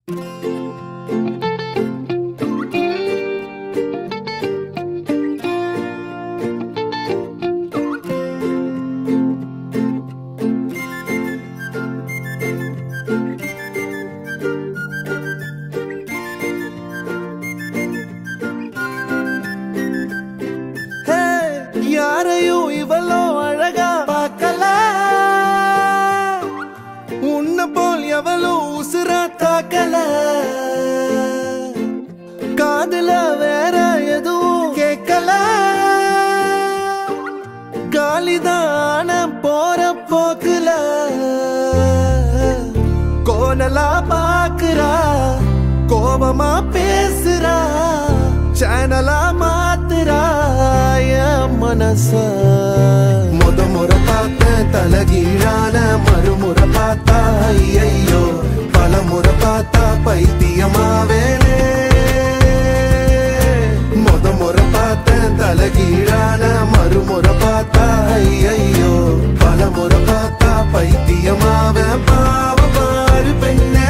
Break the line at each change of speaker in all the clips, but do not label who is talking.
ஹே, யாரையும் இவளோ அழகா பார்க்கல உன்னை போல் எவளும் உசுரா தாக்கல காதுல வேற எதுவும் கேட்கல காலிதான போற போக்குல கோணலா பாக்குறா கோபமா பேசுறா சேனலா மாத்துறா என் மனச முத முறை பார்த்த தலகீழான மறுமுறை பார்த்தா ஐயையோ பல முறை பார்த்தா பைத்தியமாவேனே முத முறை பார்த்த தலகீழான மறுமுறை பார்த்தா ஐயையோ பல முறை பார்த்தா பைத்தியமாவே பாவ பாரு பெண்ணே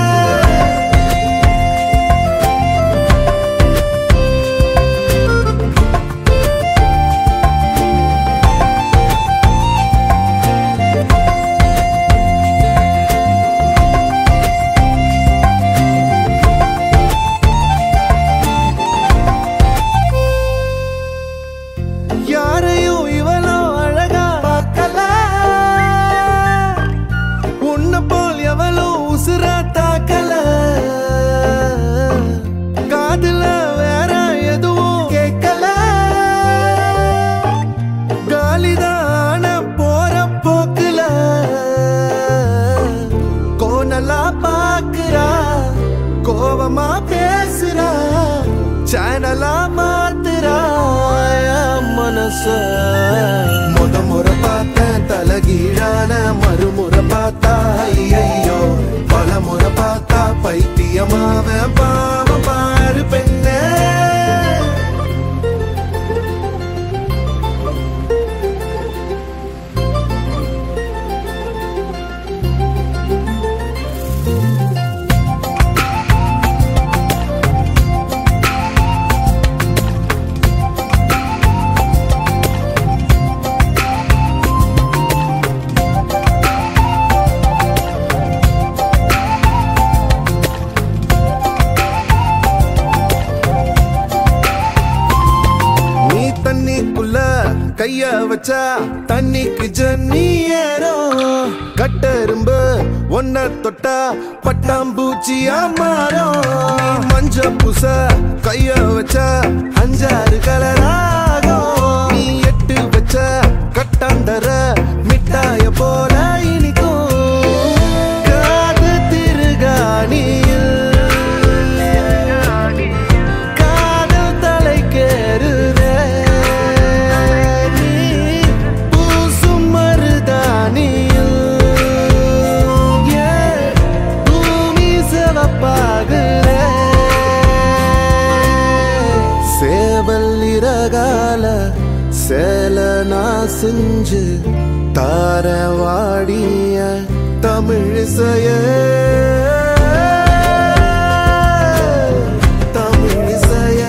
யாரையும் இவளோ அழகா பார்க்கல உன்னை போல் எவளும் உசுரா தாக்கல காதுல வேற எதுவும் கேட்கல காலிதான போற போக்குல கோணலா பாக்குறா கோவமா பேசுறா சேனலா மாத்துறா என் மனச முத முறை பார்த்தேன் தலகீழான மறுமுறை பார்த்தா ஐயையோ பல முறை பார்த்தா பைத்தியமாவ பாவ பாரு பெண்ணே நீ தண்ணிக்குள்ள கைய வச்சா தண்ணிக்கு ஜன்னி ஏறும் கட்டெரும்பு ஒன்ன தொட்டா பட்டாம்பூச்சியா மாறும் நீ மஞ்ச பூச கைய வச்சா அஞ்சாறு கலராகும் நீ எட்டு வச்ச கட்டாந்தர மிட்டாய போல இனிக்கும் காது திருகாணியில் காதல் தலைக்கேறுதே நீ பூசும் மருதானியில் ஏன் பூமி சிவப்பாகுதே சேவல் இறகால சேல நான் செஞ்சு தார வாடிய தமிழிசைய தமிழிசைய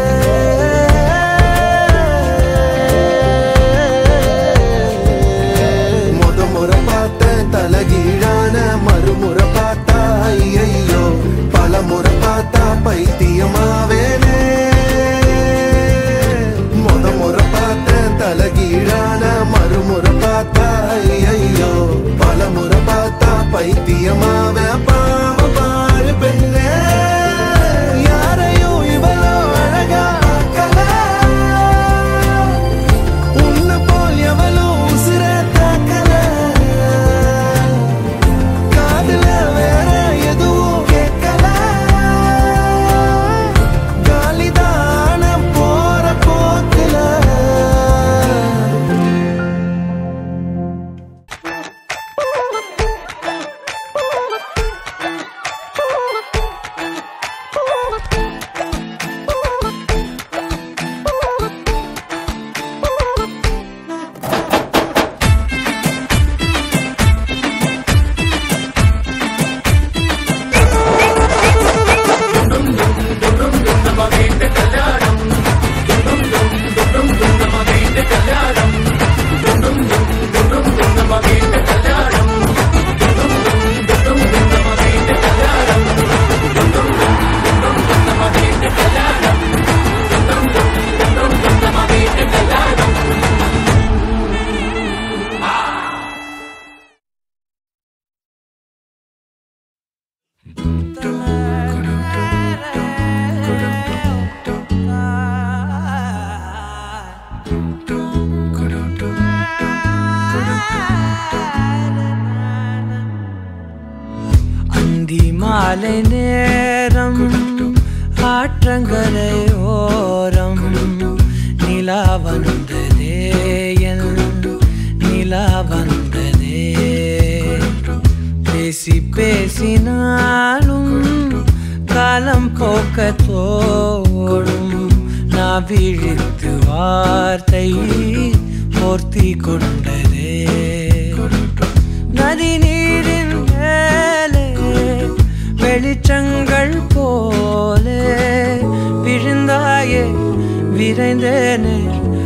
முத முறை பார்த்தேன் தலகீழான மறுமுறை பார்த்தா ஐயையோ பல முறை பார்த்தா பைத்தியமாவேனே முத முறை பார்த்தேன் தலகீழான மறுமுறை பார்த்தா ஐயையோ பல முறை பார்த்தா பைத்தியமாவே
அந்தி மாலை நேரம் ஆற்றங்கரை ஓரம் நிலா வந்ததே என் நிலா வந்ததே பேசி பேசினாலும் காலம் போக்க தோடும் நான் விழித்து வார்த்தை போர்த்தி கொண்டதே நதி நீரின் மேலே வெளிச்சங்கள் போலே விழுந்தாயே விரைந்தேனே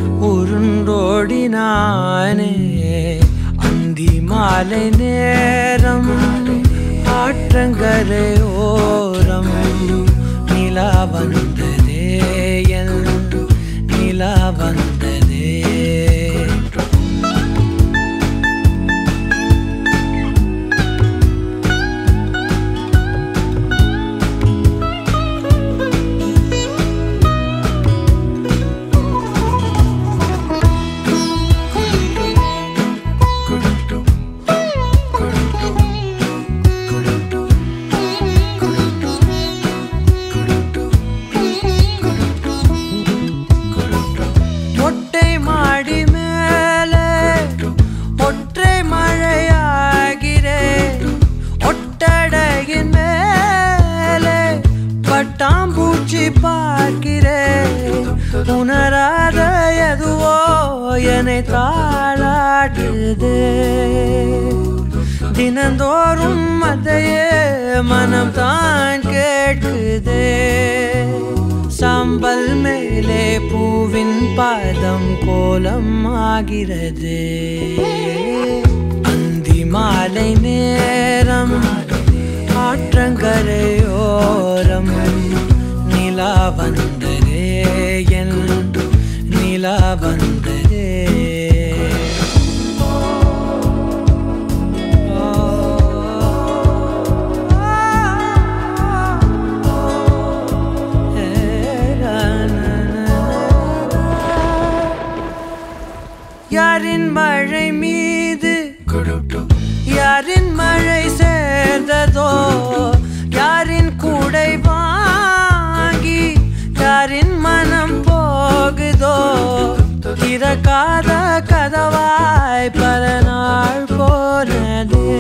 உருண்டோடினானே அந்தி மாலை நேரம் ஆற்றங்கரை ஓரம் நிலா வந்ததே என் நிலா வந்ததே மொட்டை மாடி மேலே ஒற்றை மழையாகிறே ஒட்டடையின் மேலே பட்டாம்பூச்சி பார்க்கிறே உணராத எதுவோ என்னை தாளாட்டுதே தினந்தோறும் அதையே மனம் தான் கேட்குதே சாம்பல் மேலே பூவின் பாதம் கோலம் ஆகிறது அந்தி மாலை நேரம் ஆற்றங்கரையோரம் நிலா வந்ததே என் நிலா வந்ததே யாரின் மழை மீது யாரின் மழை சேர்ந்ததோ யாரின் கூடை வாங்கி யாரின் மனம் போகுதோ திறக்காத கதவாய் பல நாள் போனதே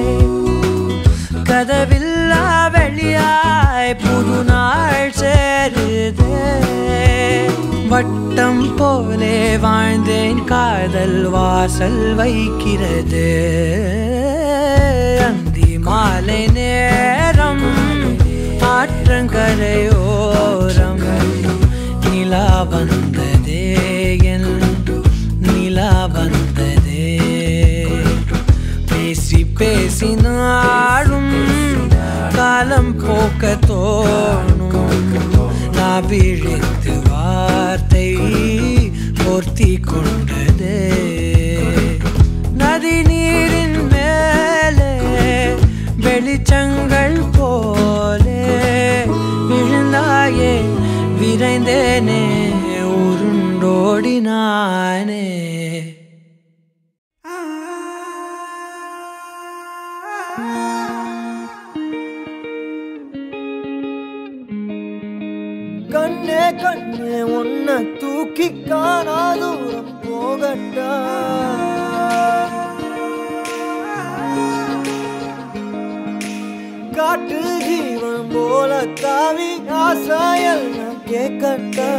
கதவில்லா வெளியாய் புது நாள் சேருதே வட்டம் போலே வாழ்ந்தேன் காதல் வாசல் வைக்கிறது அந்தி மாலை நேரம் ஆற்றங்கரையோரம் நிலா வந்ததே என் நிலா வந்ததே பேசி பேசினாலும் காலம் போக்க தோணும் நான் விழித்து வார்த்தை போர்த்தி கொண்டதே நதி நீரின் மேலே வெளிச்சங்கள் போலே விழுந்தாயே விரைந்தேனே உருண்டோடினானே
கண்ணே கண்ணே உன்னை தூக்கி காணா தூரம் போகட்டா காட்டு ஜீவன் போல தாவி ஆசாயல் கேட்கட்டா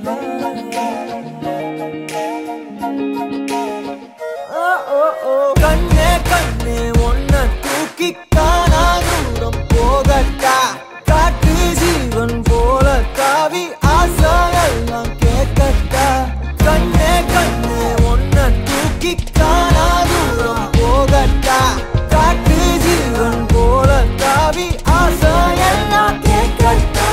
ஓ, ஓ, ஓ. கண்ணே கண்ணே உன்னை தூக்கி காணா தூரம் போகட்டா காட்டு ஜீவன் போல தாவி ஆசாயெல்லாம் கேட்கட்டா கண்ணே கண்ணே உன்னை தூக்கி காணா தூரம் போகட்டா காட்டு ஜீவன் போல தாவி ஆசாயெல்லாம் கேட்கட்டா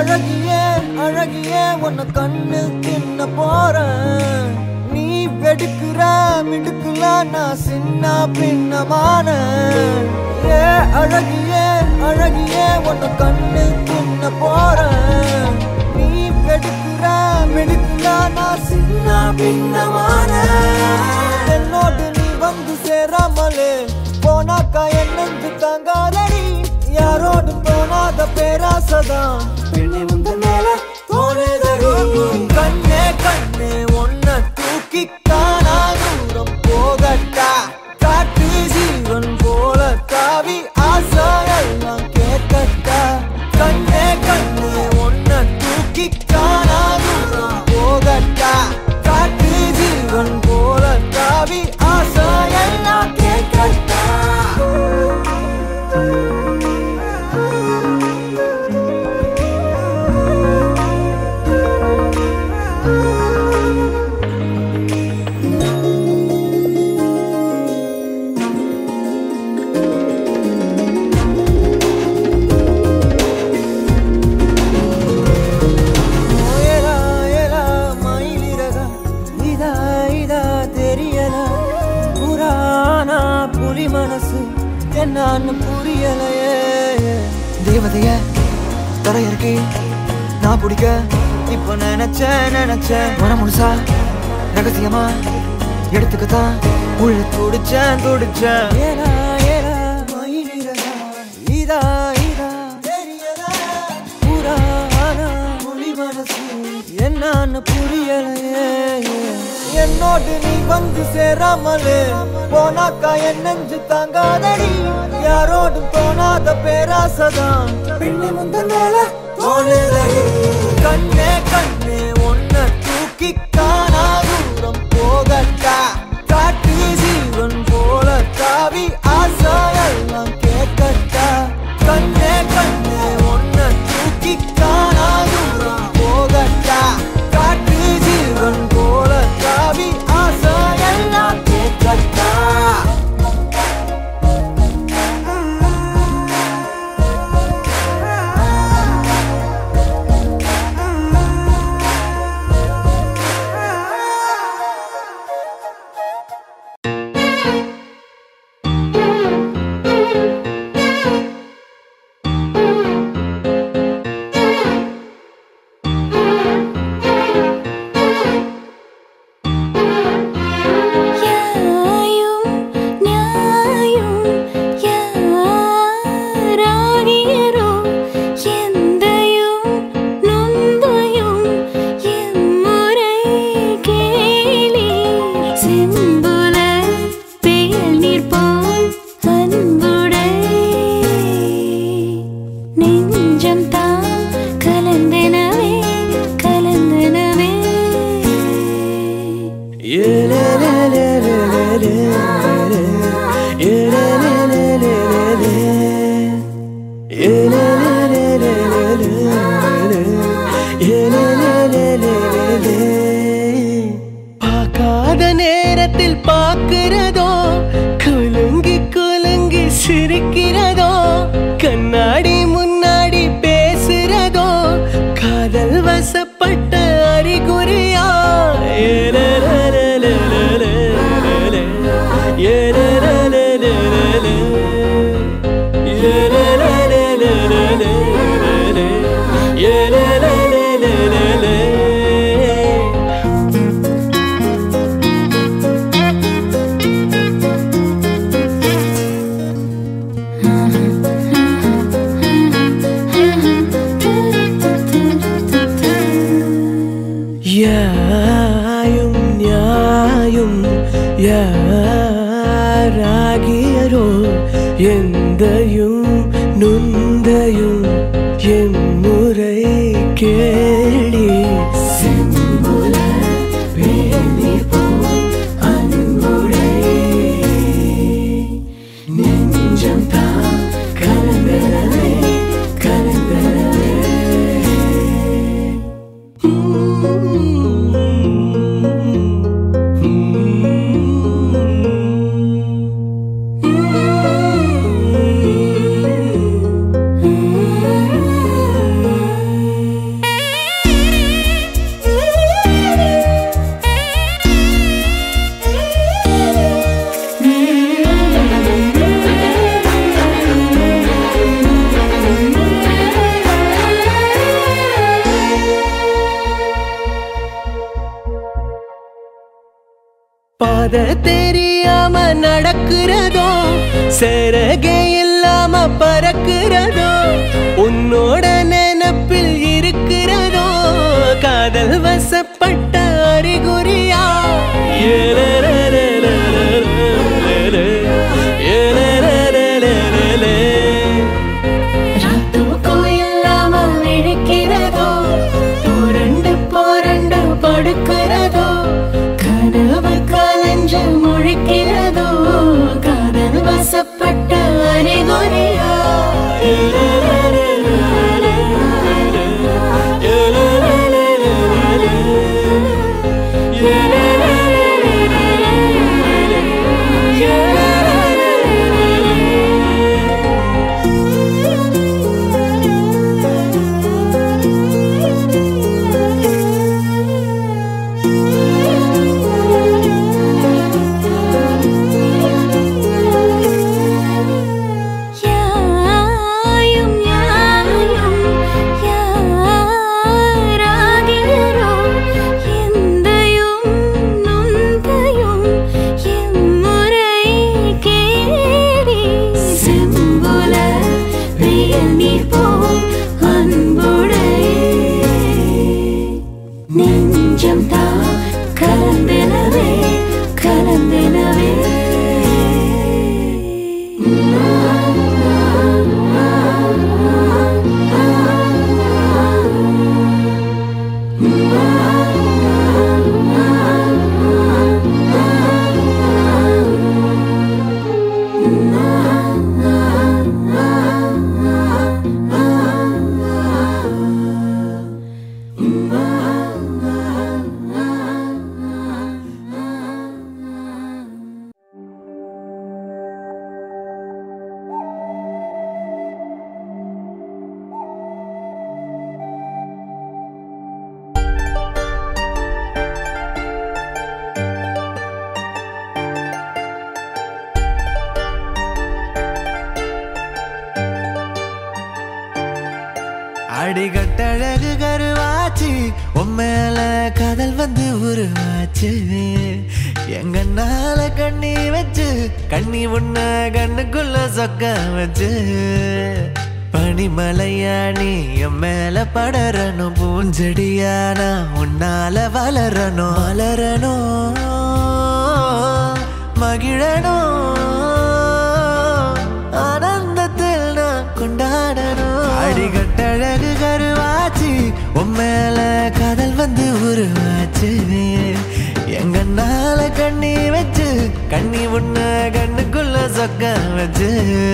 அழகியே அழகியே உன்னை கண்ணு தின்ன போறேன் நீ வெடுக்குற மிடுக்குல நான் சின்ன பின்னமான ஏ அழகியே அழகியே உன்னை கண்ணு தின்ன போறேன் நீ வெடுக்குற மிடுக்குல நான் சின்ன பின்னமான என்னோடு நீ வந்து சேராமலே போனாக்கா என் நெஞ்சு தாங்காதடி யாரோடும் தோணாத பேராசதான் பெண்ணை முந்த மேல தோணுதடி கண்ணே கண்ணே ஒன்ன தூக்கி காணா தூரம் போகட்டா காட்டு ஜீவன் போல தாவி ஆசையெல்லாம் கேட்கட்டா கண்ணே கண்ணே ஒன்ன தூக்கி காணா தூரம் போகட்டா காட்டு ஜீவன் போல தாவி ஆசையெல்லாம் கேட்கட்டா ஏலா ஏலா மயிலிறகா இதா இதா தெரியல புராணா புலி மனசு என்னான்னு புரியலையே தேவதைய தரையிறக்கி நான் பிடிக்க இப்போ நினைச்சேன் நினைச்சேன் மனம் முழுசா ரகசியமா எடுத்துக்கத்தான் உள்ள துடிச்சேன் துடிச்சேன் ஏலா ஏலா மயிலிறகா இதா இதா தெரியல புராணா புலி மனசு என்னான்னு புரியலையே என்னோடு நீ வந்து சேராமலே போனாக்கா என் நெஞ்சு தாங்காதடி யாரோடும் தோணாத பேராசதான் பின்னி முந்த மேல தோணுதடி கண்ணே கண்ணே ஒன்ன தூக்கி காணா தூரம் போகட்டா காட்டு ஜீவன் போல தாவி ஆசையெல்லாம் கேட்கட்டா கண்ணே கண்ணே ஒன்ன தூக்கி காணா தூரம் போகட்டா காட்டு ஜீவன் போல தாவி ஆசையெல்லாம் கேட்கட்டா
யாயும் நியாயும் யாராகியரோ எந்தையும் நொந்தையும் எம்முறை கேளீர் செம்புல பெயல் நீர் போல் அன்புடை நெஞ்சம் தாம் கலந்தனவே கலந்தனவே
பார்க்காத நேரத்தில் பார்க்கிறதோ குலுங்கி குலுங்கி சிரிக்கிறதோ கண்ணாடி முன்னாடி பேசுறதோ பாத தெரியாம நடக்கிறதோ சரகே இல்லாம பறக்கிறதோ உன்னோட நினப்பில் இருக்கிறதோ காதல் வசப்பட்ட அறிகுறியா
தூக்கம் இல்லாமல் இழுக்கிறதோ புரண்டு புரண்டு படுக்கிறதோ கனவு கலஞ்சு முழிக்கிறதோ காதல் வசப்பட்ட அறிகுறியா யாயும் யாயும் யாராகிறோ எந்தையும் நொந்தையும் எம்முறை கேடி செம்புல வெயில் நீர் போல் அன்புடை நெஞ்சம் தான் கலந்தெனவே கலந்தெனவே
அடிகட்டழகு கருவாச்சு உம்மேல காதல் வந்து உருவாச்சு எங்கன்னால கண்ணி வச்சு கண்ணி உன்ன கண்ணுக்குள்ள சொக்க வச்சு பனிமலையா நீ என் மேல படரணும் பூஞ்செடியானா உன்னால வளரணும் வளரணும் மகிழணும் ஆனந்தத்தில் நான் கொண்டாடணும் அடிகட்டழகு கருவாச்சு உம்மேல காதல் வந்து உருவாச்சு எங்கன்னால கண்ணி வச்சு கண்ணி உன்ன கண்ணுக்குள்ள சொக்க வச்சு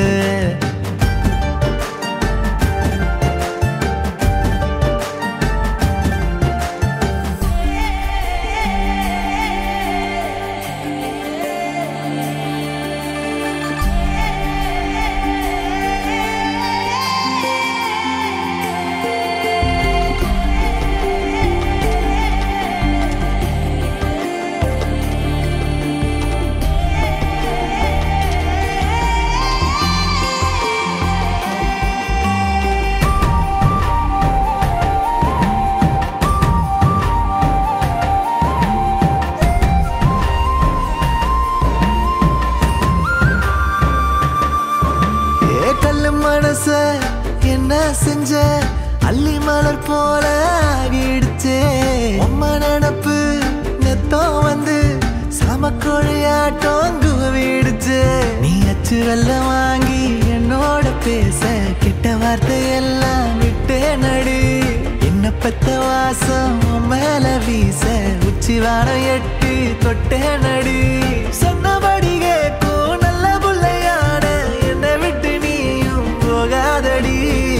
ஏ கல்லு மனச என்ன செஞ்ச அள்ளி மலர் போல ஆகிடுச்சே உம்ம நினப்பு நெத்தம் வந்து சமக்கொழியாட்டம் குவிடுச்சு நீ அச்சு வெள்ளம் வாங்கி என்னோட பேச கிட்ட வார்த்தை எல்லாம் விட்டே நடி என்ன பெத்த வாசம் உன் மேல வீச உச்சி வாரம் எட்டி தொட்டே நடி சொன்னபடி கேட்கும் நல்ல புள்ளையான என்னை விட்டு நீயும் போகாதடி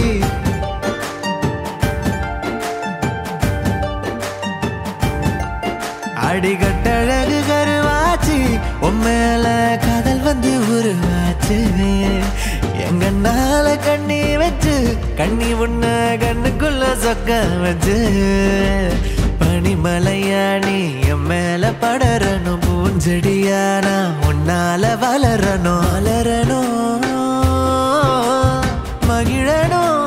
அடிகட்டழகு கருவாச்சு உம்மேல காதல் வந்து உருவாச்சு எங்கன்னால கண்ணி வச்சு கண்ணி உன்ன கண்ணுக்குள்ள சொக்க வச்சு பனிமலையா நீ என் மேல படரணும் பூஞ்செடியானா உன்னால வளரணும் வளரணும் மகிழணும்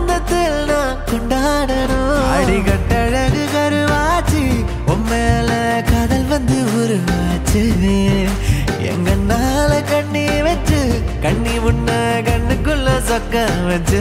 ஆனந்தத்தில் நான் கொண்டாடணும் அடிகட்டழகு கருவாச்சு உம்மேல வச்சு எங்கனால கண்ணி வச்சு கண்ணி முன்ன கண்ணுக்குள்ள சொக்க வச்சு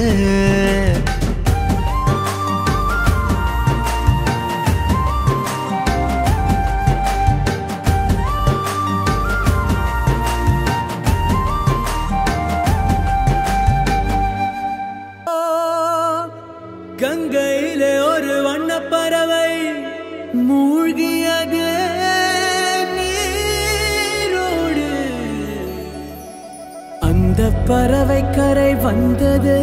கங்கையிலே ஒரு வண்ணப்பறவை மூழ்கியது நீரோடு அந்த பறவை கரை வந்தது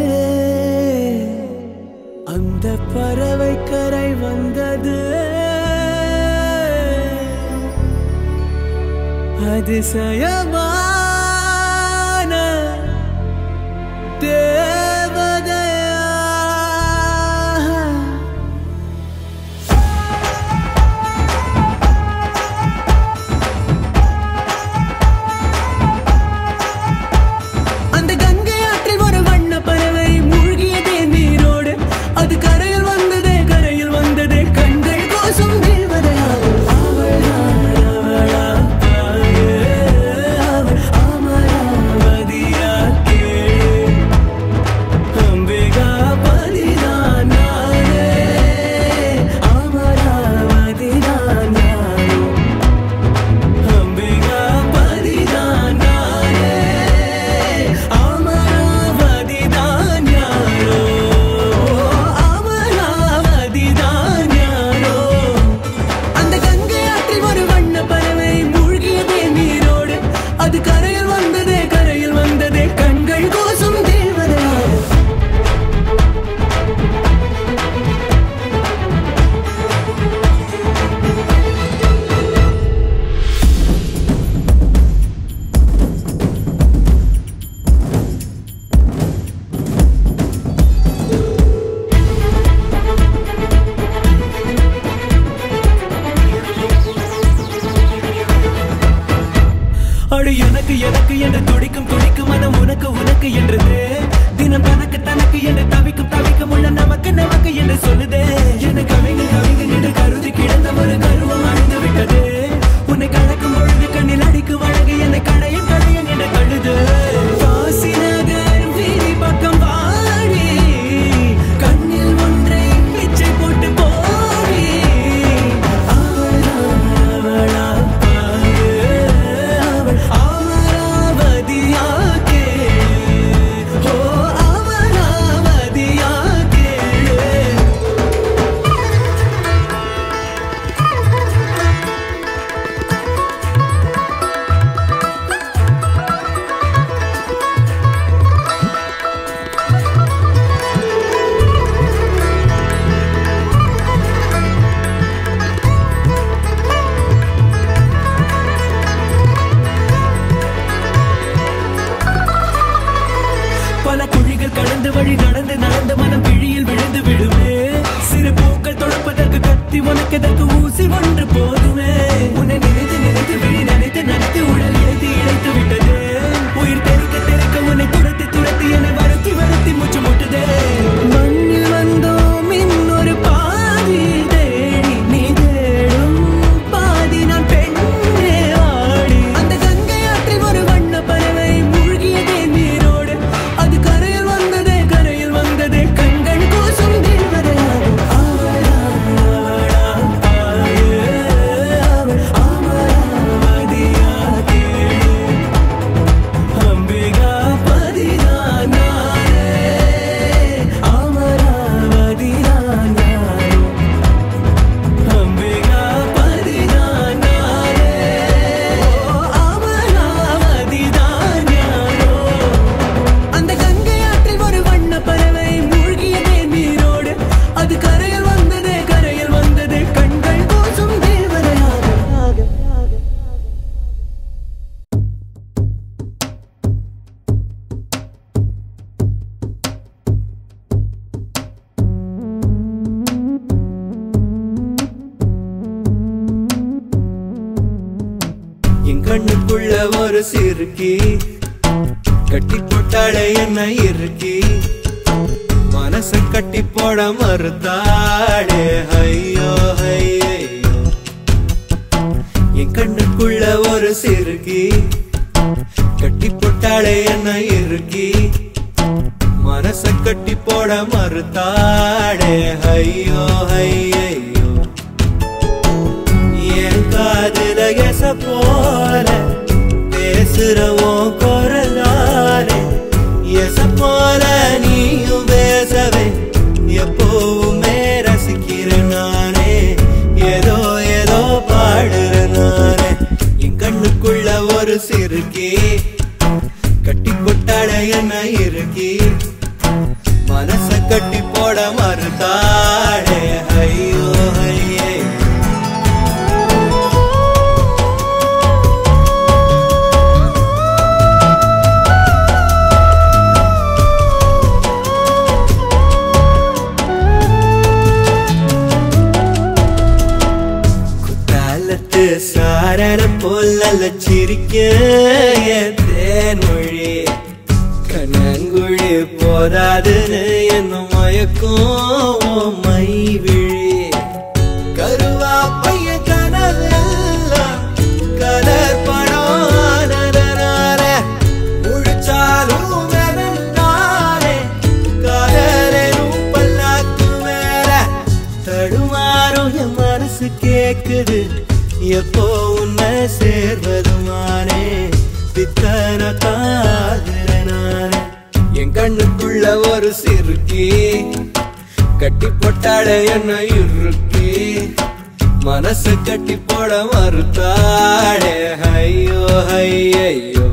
அந்த பறவை கரை வந்தது அதிசயமான தேவதையா அந்த கங்கை ஆற்றில் ஒரு வண்ண பறவை மூழ்கியதே நீரோடு அது கரையில் வந்ததே கரையில் வந்ததே கண்கள் கோசம் தேவதையா அவள் அவளா தாயே, அவள் அமராவதியா கேளு. அம்பிகா பதிதான் நானே, அமராவதிதான் நானும். அம்பிகா பதிதான் நானே, அமராவதிதான் யாரோ, அமராவதிதான் யாரோ. அந்த கங்கை ஆற்றில் ஒரு வண்ண பறவை மூழ்கியதே நீரோடு அது கரையில் வந்ததே கரையில் வந்ததே கண்கள் கோசம் தேவதையா அடு எனக்கு எனக்கு என்று துடிக்கும் துடிக்கும் மனம் உனக்கு உனக்கு என்றது தினம் தனக்கு தனக்கு என்று தவிக்கும் தவிக்கும் உள்ள நமக்கு நமக்கு என்று சொல்லுதே என்னை கவிங்க கவிங்க என்று கருதி கிடந்த ஒரு கருவம் அழிந்து விட்டது உன்னை கலக்கும் பொழுது கண்ணில் அடிக்கு வழங்கு என்னை கடையும் கடையும் என்று கழுது காசி நகர் வீதி பக்கம் வாடி கண்ணில் ஒன்றை பிச்சை போட்டு போடி அவளா அவளா பாரு அவள் அமராவதியா கேளு ஓ அமராவதியா கேளு பல குழிகள் கடந்து வழி நடந்து நடந்து மனம் பிழியில் விழுந்து விடுமே சிறு பூக்கள் தொடுப்பதற்கு கத்தி உனக்கு எதற்கு ஊசி ஒன்று போதுமே உன்னை நினைத்து நினைத்து விழி நினைத்து நினைத்து உடல் இழைத்து இழைத்து விட்டது உயிர் தெறிக்க தெறிக்க உன்னை துரத்தி துரத்தி என்னை வருத்தி வருத்தி மூச்சு முட்டுதே மண்ணில் வந்தோம் இன்னொரு பாதி தேடி நீ தேடும் பாதி நான் பெண்ணே ஆடி அந்த கங்கை ஆற்றில் ஒரு வண்ண பறவை மூழ்கியதே நீரோடு அது கரையில் வந்ததே கரையில் வந்ததே கண்கள் கோசம் தேவதையா அவளா அவளா தாயே, அவள் அமராவதியா கேளு. அம்பிகா பதிதான் நானே, அமராவதிதான் நானும். அம்பிகா பதிதான் நானே, ஓ அமராவதிதான் யாரோ. அந்த கங்கை ஆற்றில் ஒரு வண்ண பறவை மூழ்கியதே நீரோடு அது கரையில் வந்ததே கரையில் வந்ததே கண்கள் கோசம் தேவதையாக
என் கண்ணுக்குள்ள ஒரு சிறுக்கி கட்டி போட்டாளே என்ன இருக்கி மனச கட்டி போட மறுத்தாளே ஐயோ ஐயோ என் என் கண்ணுக்குள்ள ஒரு சிறுகி கட்டி போட்டாளே என்ன இறுக்கி மனச கட்டி போட மறுத்தாடே ஐயோ ஐயோ என் காதுல எச போல பேசுறவோம் குரலாலே எச போல நீயும் பேசவே எப்பவுமே ரசிக்கிறேன் நானே ஏதோ ஏதோ பாடுறேன் நானே என் கண்ணுக்குள்ள ஒரு சிறுகி கட்டி கொட்டாட என்ன இருக்கி மனச கட்டி போட மறுத்தாடே ஐயோ ஐயே குத்தாலத்து சாரர போல சிரிக்க என் தேன்மொழி கண்ணங்குழி போதாதுன்னு என்ன மயக்கும் உன் மை விழி கருவா பைய கனவெல்லாம் கலர் படம் ஆனதனாலே முழிச்சாலும் வெறுந்தானே காதலும் பல்லாக்கு மேல தடுமாறும் என் மனசு கேக்குது எப்போ உன்னை சேர்வதுமானே பித்தன காதுற நானே என் கண்ணுக்குள்ள ஒரு சிறுக்கி கட்டி போட்டாட என்ன இறுக்கி மனசு கட்டி போட மறுத்தாடே ஐயோ ஐயோ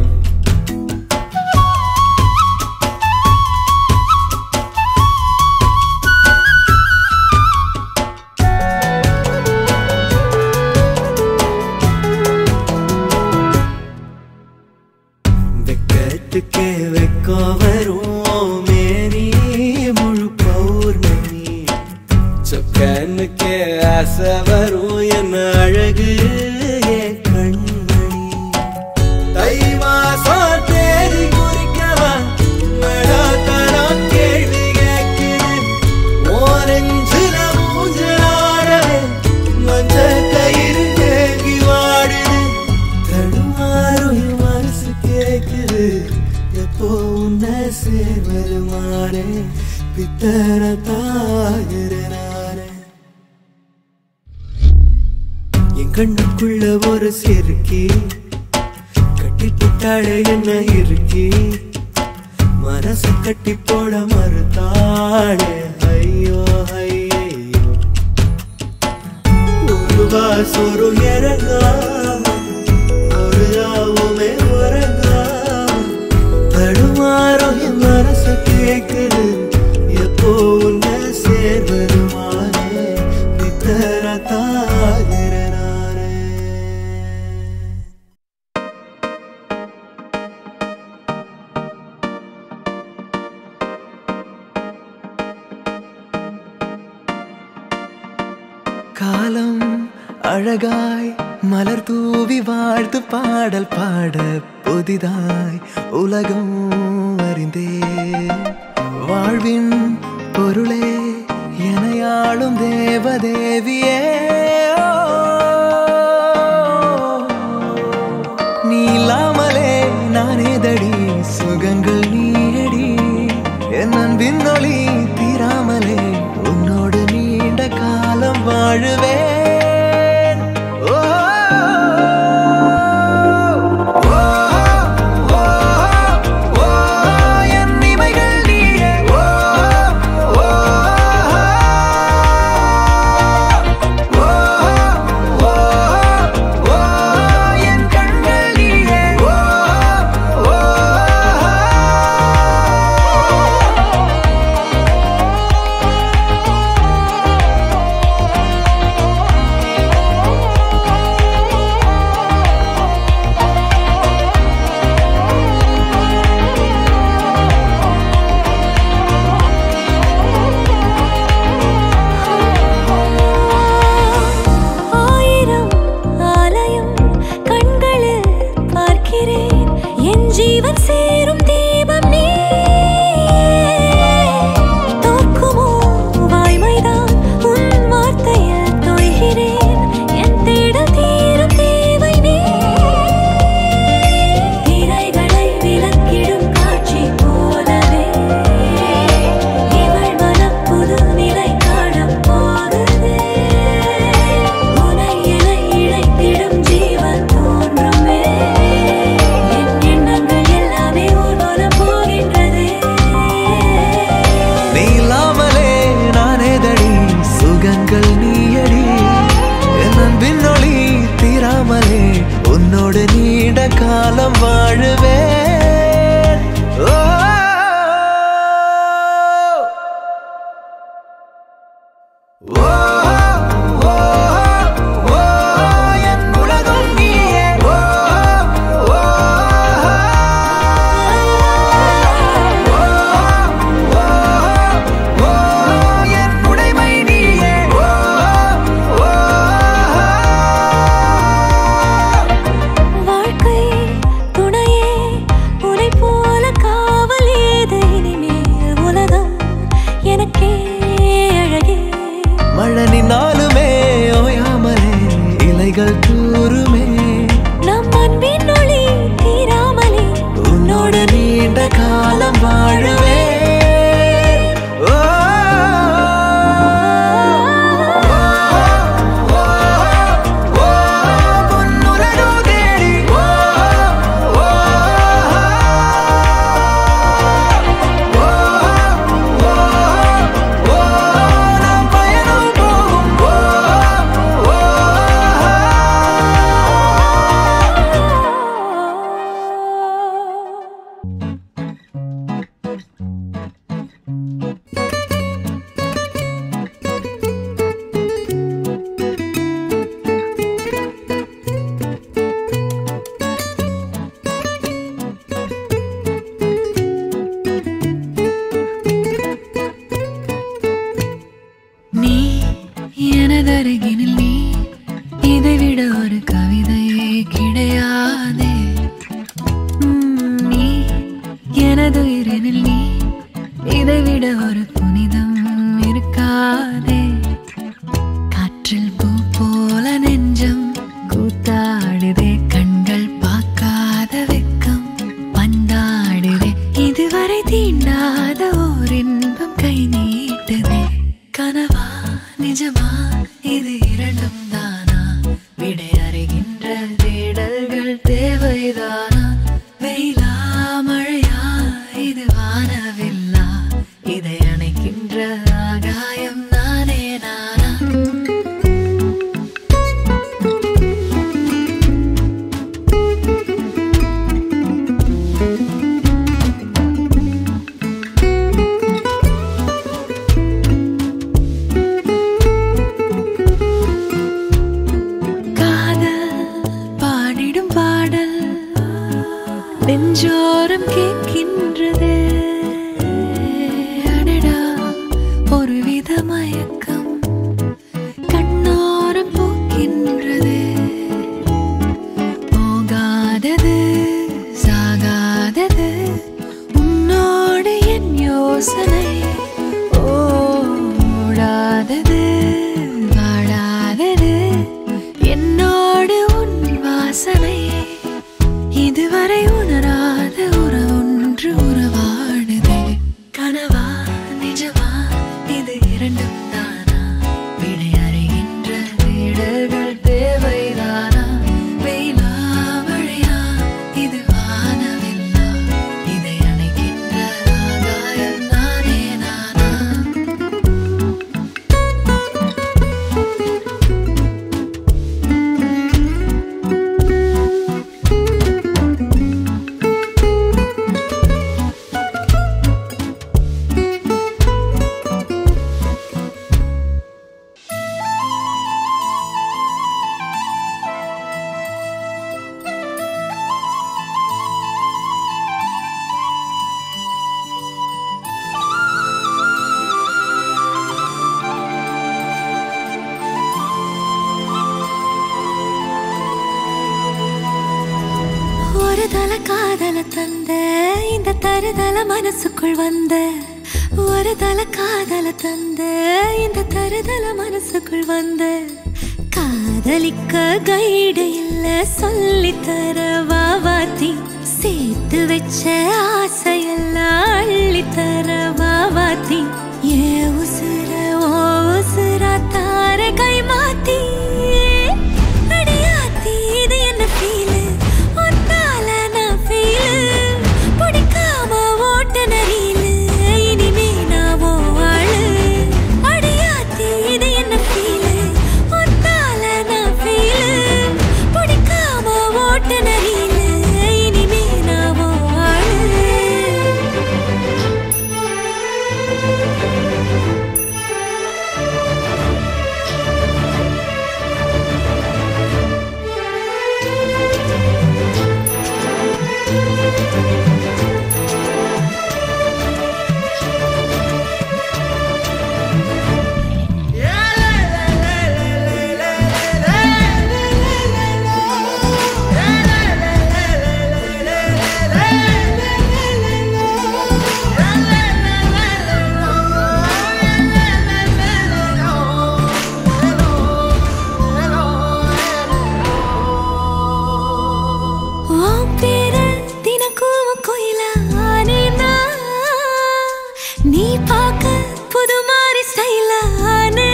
வெக்கத்துக்கே வெக்கம் வரும் மேரி முழு பௌர்ணமி சொக்கனுக்கே ஆசை வரும் என்ன அழகு என் கண்மணி தை மாசம் தேதி குறிக்கவா மடாத்தனம் கேள்வி கேட்குது ஓரஞ்சுல மூஞ்சலாடவே மஞ்ச கயிறு தேங்கி வாடுது தடுமாறும் என் மனசு கேக்குது எப்போ உன்னை சேர்வருமானே பித்தர தாகிற நானே என் கண்ணுக்குள்ள ஒரு சிறுக்கி கட்டி போட்டாடு என்ன இருக்கி மனசு கட்டி போட மறுத்தாடே ஐயோ ஐயோ ஒரு வாசொரு இறங்காம ஒரு ராவுமே உறங்காம தடுமாறும் என் மனசு கேக்குது எப்போ உன்னை சேர்வருமானே பித்தர தாகிற நானே
காலம் அழகாய் மலர் தூவி வாழ்த்து பாடல் பாட புதிதாய் உலகம் அறிந்தே வாழ்வின் பொருளே எனையாளும் தேவதேவியே நீ இல்லாமலே நானே தடி சுகங்கள் நீயடி என் அன்பின் ஒளி தீராமலே உன்னோடு நீண்ட காலம் வாழுவேன் ஓ, ஓ, ஓ, ஓ, என் இமைகள் நீயே. ஓ, ஓ, ஓ, ஓ, ஓ, என் கண்கள் நீயே. ஓ, ஓ,
காலம் வாழுவேன் ஓ ஓ ஓ ஓ என் உலகம் நீயே ஓ ஓ ஓ என் உடைமை நீயே ஓ ஓ
வாழ்க்கை துணையே உனை போல காவல் ஏது இனிமேல் உலகம் எனக்கே அழகே
மழை நின்னாலுமே ஓயாமலே இலைகள் தூருமே
நம் அன்பின் ஒளி தீராமலே
உன்னோட நீண்ட காலம் வாழுவே ஓ ஓ ஓ பொன்னுலகம் தேடி ஓ ஓ ஓ ஓ நாம் பயணம் போகும் ஓ
ஓ நீ எனதருகினில் நீ இதைவிட ஒரு கவிதையே கிடையாதே உம், நீ எனது உயிரினில் நீ இதைவிட ஒரு புனிதம் இருக்காதே காற்றில் பூ போல நெஞ்சம் கூத்தாடுதே கண்கள் பார்க்காத வெக்கம் பந்தாடுதே இதுவரை தீண்டாத ஓர் இன்பம் கை நீட்டுதே கனவா நிஜமா இது இரண்டும் தானா விடை அறிகின்ற தேடல்கள் தேவைதானா வெயிலா மழையா இது வானவில்லா இதை அணைக்கின்ற ஆகாயம் நானே நானா காதல் பாடிடும் பாடல் நெஞ்சோரம் கேட்கின்றதே அடடா ஒரு வித மயக்கம் கண்ணோரம் போக்கின்றதே போகாதது சாகாதது உன்னோடு என் யோசனை ஓடாதது வாடாதது என்னோடு உன் வாசனை இதுவரை உணராத உறவொன்று உறவாடுதே கனவா நிஜமா இது இரண்டும் தானா விடை அறிகின்ற தேடல்கள் தேவைதானா வெயிலா மழையா இது வானவில்லா இதை அணைக்கின்ற ஆகாயம் நானே நானா ஒரு தல காதல தந்த இந்த தருதல மனசுக்குள் வந்த ஒரு தல காதல தந்த இந்த தருதல மனசுக்குள் வந்த காதலிக்க கைடு இல்ல சொல்லி தர வாவாத்தி சேர்த்து வச்ச ஆசையெல்லாம் அள்ளி தர வாவாத்தி ஏ உசுர ஓ உசுரா தார கை மாத்தி அடியாத்தி இது என்ன ஃபீலு ஒன்னால நான் ஃபீலு பிடிக்காம ஓட்ட நரியிலு இனிமே நான் ஓ ஆளு அடியாத்தி இது என்ன ஃபீலு ஒன்னால நான் ஃபீலு பிடிக்காம ஓட்ட நரியிலு நீ பார்க்க புது மாதிரி ஸ்டைலானே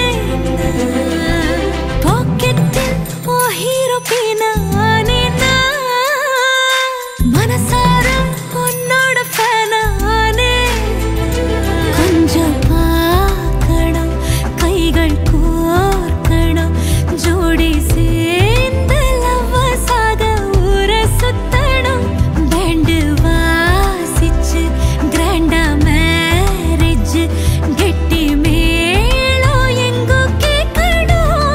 பாக்கெட்டில் ஓ ஹீரோ பீனானே மனசார உன்னோட ஃபேனானே கொஞ்சம் பார்க்கணும் கைகள் கோர்க்கணும் ஜோடி சேர்ந்து லவ்வசாக ஊர சுத்தணும் பேண்டு வாசிச்சு கிராண்டா மேரேஜ் கெட்டி மேளம் எங்கோ கேட்கணும்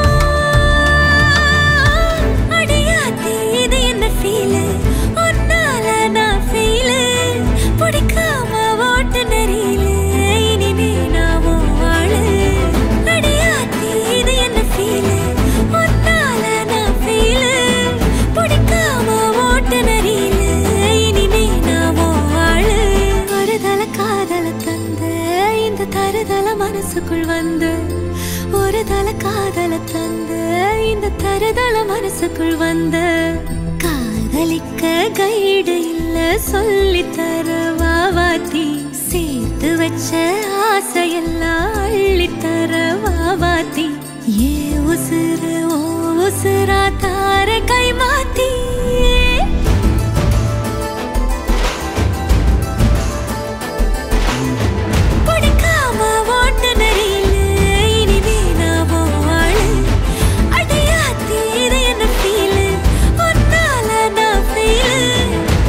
அடியாத்தி இது என்ன ஃபீலு உன்னால நான் ஃபீலு பிடிக்காம ஓட்டு நெறியில இனிமே நான் உன் ஆளு அடியாத்தி இது என்ன ஃபீலு உன்னால நான் ஃபீலு பிடிக்காம ஓட்டு நெறியில இனிமே நான் உன் ஆளு ஒருதல காதல தந்த இந்த தருதல மனசுக்குள் வந்து ஒரு தல காதல தந்த இந்த தருதல மனசுக்குள் வந்த காதலிக்க கைடு இல்ல சொல்லி தர வாவாத்தி சேர்த்து வச்ச ஆசையெல்லாம் அள்ளி தர வாவாத்தி ஏ உசுறு ஓ உசுரா தார கை மாத்தி பிடிக்காம ஓட்டு நெறியில இனிமே நான் உன் ஆளு. அடியாத்தி இது என்ன feel? உன்னால நான் feel.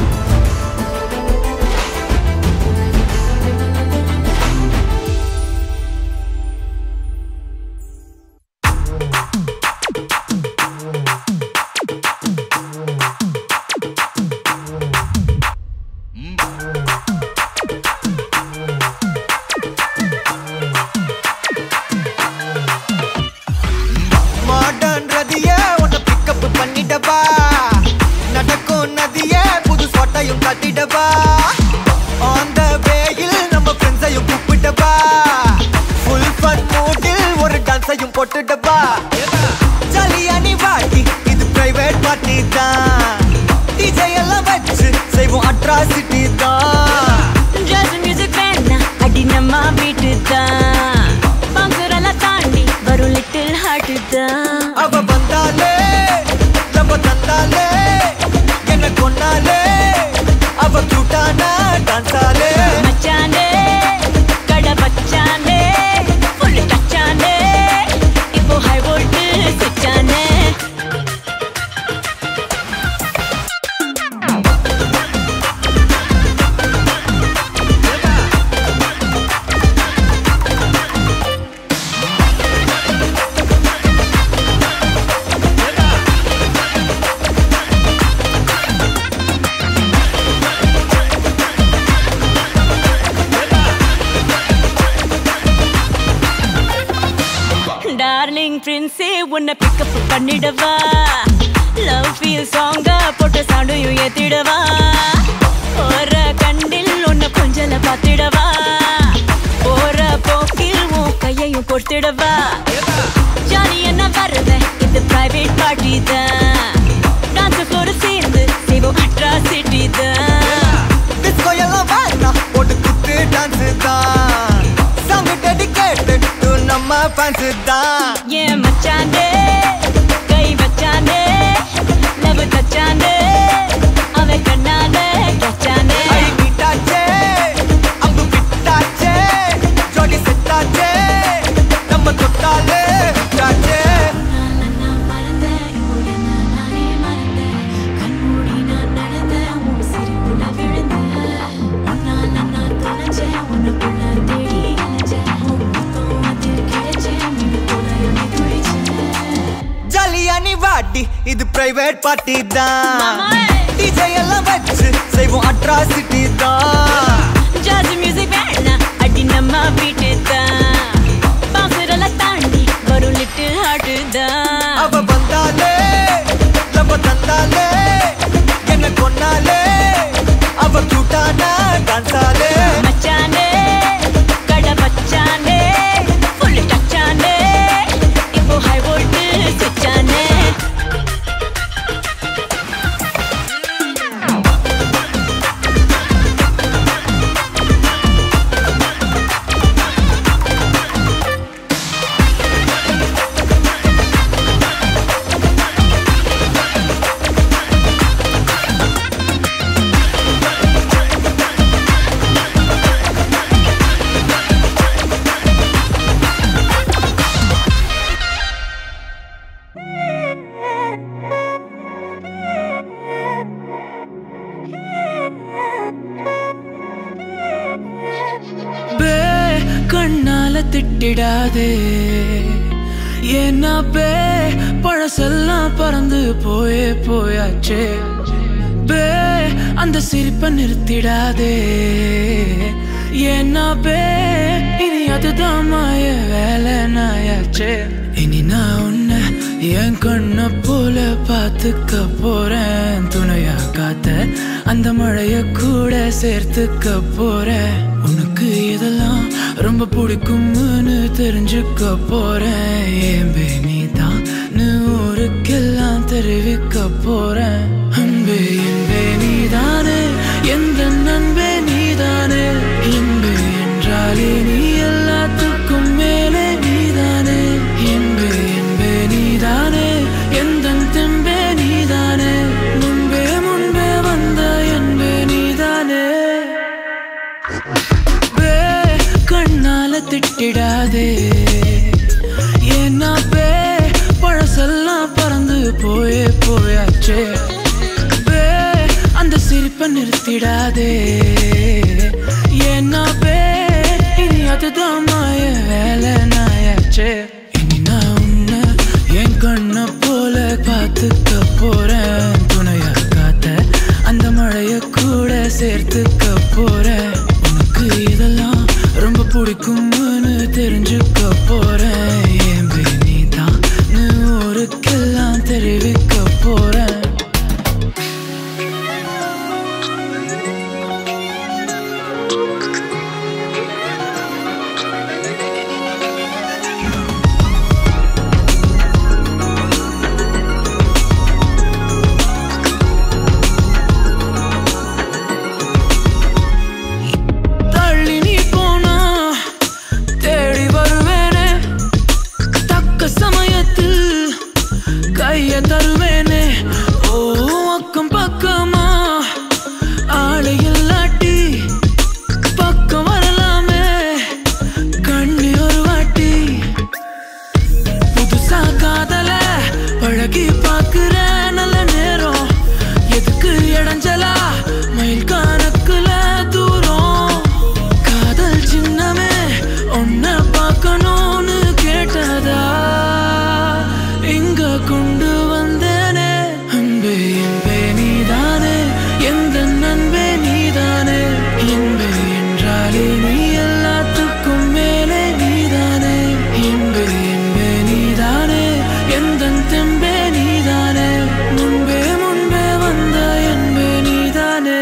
மாடர்ன் ரதிய உன்னை பிக்கப் பண்ணிடவா நடக்கும் நதிய புது சொட்டையும் கட்டிடவா ஆன் த வேயில் நம்ம ஃப்ரெண்ட்ஸையும் கூப்பிடவா ஃபுல் ஃபன் மூடில் ஒரு டான்ஸையும் போட்டுடவா ஜாலியா நீ வாடி இது பிரைவேட் பார்ட்டி தான் டிஜே எல்லாம் வச்சு செய்வோம் அட்ராசிட்டி தான்
Jazz music வேணாம், அடி நம்ம வீட்டு தான் பங்குரெல்லாம் தாண்டி வரும் லிட்டில் ஹார்ட் தான்
அவ வந்தாலே நம்ம தந்தாலே என்ன கொன்னாலே அவ கியூட்டானா டான்ஸாலே
மச்சானே கடை பச்சானே ஃபுல் டச்சானே இப்போ ஹை வோல்ட் சுச்சானே டார்லிங் பிரின்ஸே உன்னை பிக்கப் பண்ணிடவா லவ் ஃபீல் சாங்க போட்டு சண்டையும் ஏத்திடவா ஒரு கண்டில் உன்னை கொஞ்சல பார்த்திடவா போற போக்கில் உன் கையையும் கொடுத்திடவா ஜாலி என்ன வருவேன் இது பிரைவேட் பார்ட்டி தான் டான்ஸ் ஃப்ளோர் சேர்ந்து செய்வோம் அட்ராசிட்டி தான்
டிஸ்கோ எல்லாம் வேணாம் போட்டு குத்து டான்ஸ் தான் சாங் டெடிகேட்டட் டு நம்ம ஃபேன்ஸ் தான்
ஏன் மச்சானே கை வச்சானே லவ் தச்சானே அவன் கண்ணாலே கச்சானே
ஐ மீட்டாச்சே அம்பு விட்டாச்சே ஜோடி செட்டாச்சே நம்ம தொட்டாலே விட்டாச்சே ஜாலியா நீ வாடி இது பிரைவேட் பார்ட்டி தான்
மாமா.
டிஜே எல்லாம் வச்சு செய்வோம் அட்ராசிட்டி தான்
ஜாஸ் மியூசிக் வேணாம் அடி நம்ம வீட்டு தான் பாசுரெல்லாம் தாண்டி வரும் லிட்டில் ஹார்ட் தான்
அவ வந்தாலே நம்ம தந்தாலே என்ன கொன்னாலே அவ கியூட்டானா டான்ஸாலே
மச்சானே கடை பச்சானே ஃபுல் டச்சானே இப்போ ஹை வோல்ட் சுச்சானே
ஆ
திட்டிடாதே ஏன்னா பே பழசெல்லாம் பறந்து போயே போயாச்சே பே அந்த சிரிப்பை நிறுத்திடாதே ஏன்னா பே இனி அதுதான் மாய வேலை நாயாச்சே இனி நான் உன்னை என் கண்ண போல பார்த்துக்க போறேன் துணையா காத்த அந்த மழைய கூட சேர்த்துக்க போறேன் உனக்கு இதெல்லாம் ரொம்ப பிடிக்கும்னு தெரிஞ்சுக்க போறேன் ஏம்பே நீ தான் ஊருக்கெல்லாம் தெரிவிக்க போறேன் அன்பே என்பே நீதானே எந்த நண்பே நீதானே இன்பே என்றாலே நீ எல்லாத்துக்கும் மேலே நீதானே இன்பே என்பே நீதானே எந்த தெம்பே நீதானே முன்பே முன்பே வந்த என்பே நீதானே பே கண்ணால திட்டிடாதே ஏன்னா பே பழசெல்லாம் பறந்து போயே போயாச்சே பே அந்த சிரிப்பை நிறுத்திடாதே ஏன்னா பே இனி அதுதான் மாய வேலை நாயாச்சே இனி நான் உன்னை என் கண்ண போல பார்த்துக்க போறேன் துணையா காத்த அந்த மழைய கூட சேர்த்துக்க போறேன் உனக்கு இதெல்லாம் ரொம்ப பிடிக்கும்னு தெரிஞ்சுக்க போறேன் ஏன் நீ தான் ஊருக்கெல்லாம் தெரிவிக்க போறேன் தள்ளி நீ போனா தேடி வருவேனே தக்க சமயத்தில் கைய தருவேனே ஓ அக்கம் பக்கமா ஆளை இல்லாட்டி பக்கம் வரலாமே கண்ணி ஒரு வாட்டி புதுசா காதல பழகி பாக்குற நல்ல நேரம் எதுக்கு இடைஞ்சலா மயில் கணக்குல தூரம் காதல் சின்னமே உன்னை பார்க்கணும்னு கேட்டதா இங்க கொண்டு வந்தேனே அன்பே என்பே நீதானே எந்த நண்பே நீதானே என்பே என்றாலே நீ எல்லாத்துக்கும் மேலே நீதானே என்பே என்பே நீதானே எந்த தெம்பே நீதானே முன்பே முன்பே வந்த என்பே நீதானே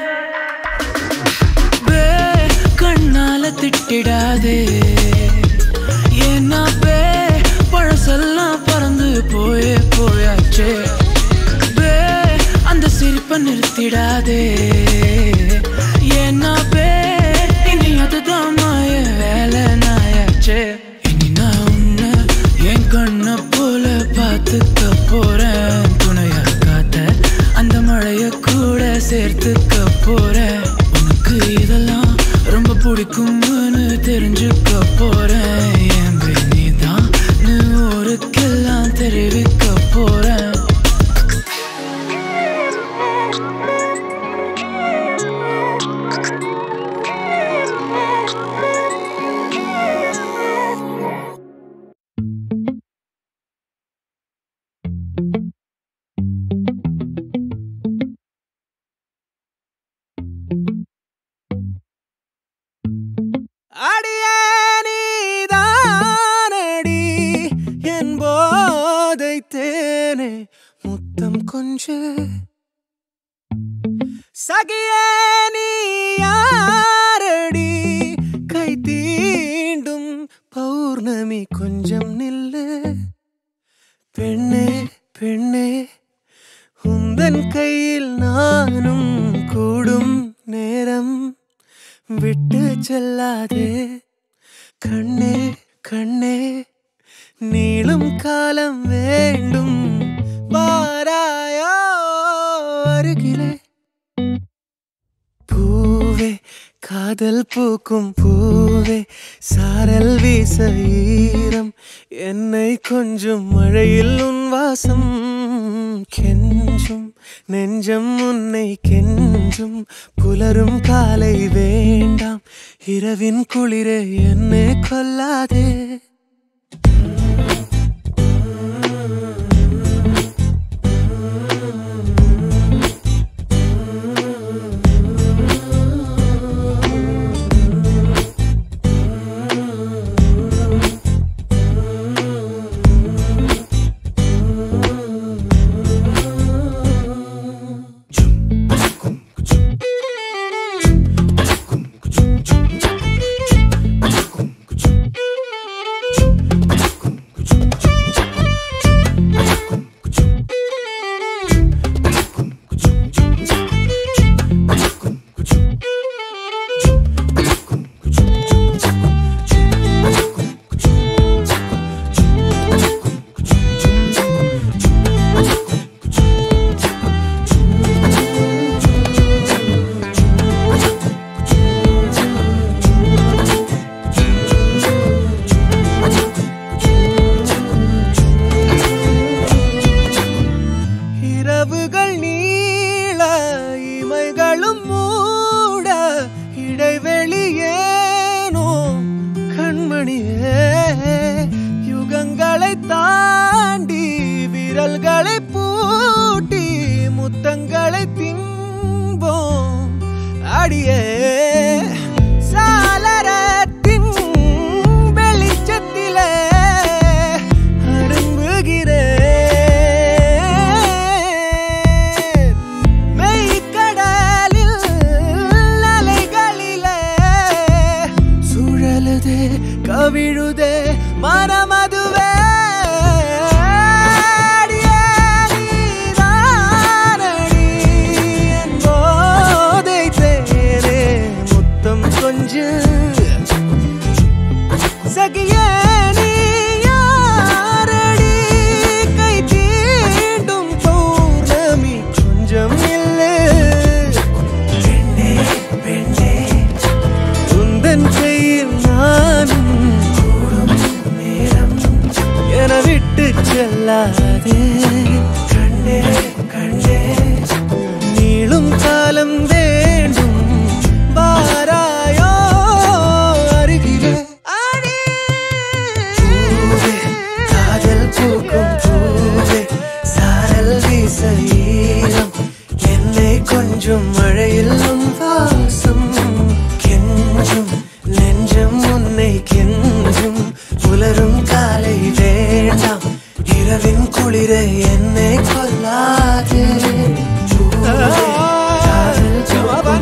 பே கண்ணால திட்டிடாதே ஏன்னா பே பழசெல்லாம் பறந்து போயே போயாச்சே பே அந்த சிரிப்பை நிறுத்திடாதே ஏன்னா பே இனி அதுதான் மாய வேலை நாயாச்சே இனி நான் உன்னை என் கண்ண போல பார்த்துக்க போறேன் துணையா காத்த அந்த மழைய கூட சேர்த்துக்க போறேன் உனக்கு இதெல்லாம் ரொம்ப பிடிக்கும்னு தெரிஞ்சுக்க போறேன் என் நீ தான் ஊருக்கெல்லாம் தெரிவிக்க போறேன்
அடியே நீதானடி என் போதை தேனே முத்தம் கொஞ்சு சகியே நீ யாரடி கை தீண்டும் பௌர்ணமி கொஞ்சம் நில்லு பெண்ணே பெண்ணே உந்தன் கையில் நானும் கூடும் நேரம் விட்டு செல்லாதே கண்ணே கண்ணே நீளும் காலம் வேண்டும் வாராயோ அருகிலே பூவே காதல் பூக்கும் பூவே சாரல் வீச ஈரம் என்னை கொஞ்சம் மழையில் உன் வாசம் கெஞ்சும் நெஞ்சம் உன்னை கெஞ்சும் புலரும் காலை வேண்டாம் இரவின் குளிரே என்னை கொல்லாதே இரவுகள் நீள இமைகளும் மூட இடைவெளி ஏனோ கண்மணியே யுகங்களை தாண்டி விரல்களை பூட்டி முத்தங்களை திம்போம் அடியே சாளரத்தின் வெளிச்சத்திலே அரும்புகிறேன் மெய்க்கடலில் அலைகளிலே சுழலுதே கவிழுதே மனமதுவே அடியே நீதானடி என் போதை தேரே முத்தம் கொஞ்சம் சகியே நீ யாரடி கை தீண்டும் பௌர்ணமி கொஞ்சம் இல்லை பெண்ணே பெண்ணே உந்தன் கையில் நானும் கூடும் நேரம் என விட்டு செல்லாதே கண்ணே கண்ணே நீளும் காலம் வேண்டும் பாராயோ அருகிலே அடி பூவே காதல் பூக்கும் பூவே சாரல் வீச ஈரம் என்னை கொஞ்சம் மழையில் உன் வாசம் கெஞ்சும் நெஞ்சம் உன்னை கெஞ்சும் புலரும் காலை வேண்டாம் இரவின் குளிரை என்னை கொல்லாதே பூவே, காதல் பூக்கும்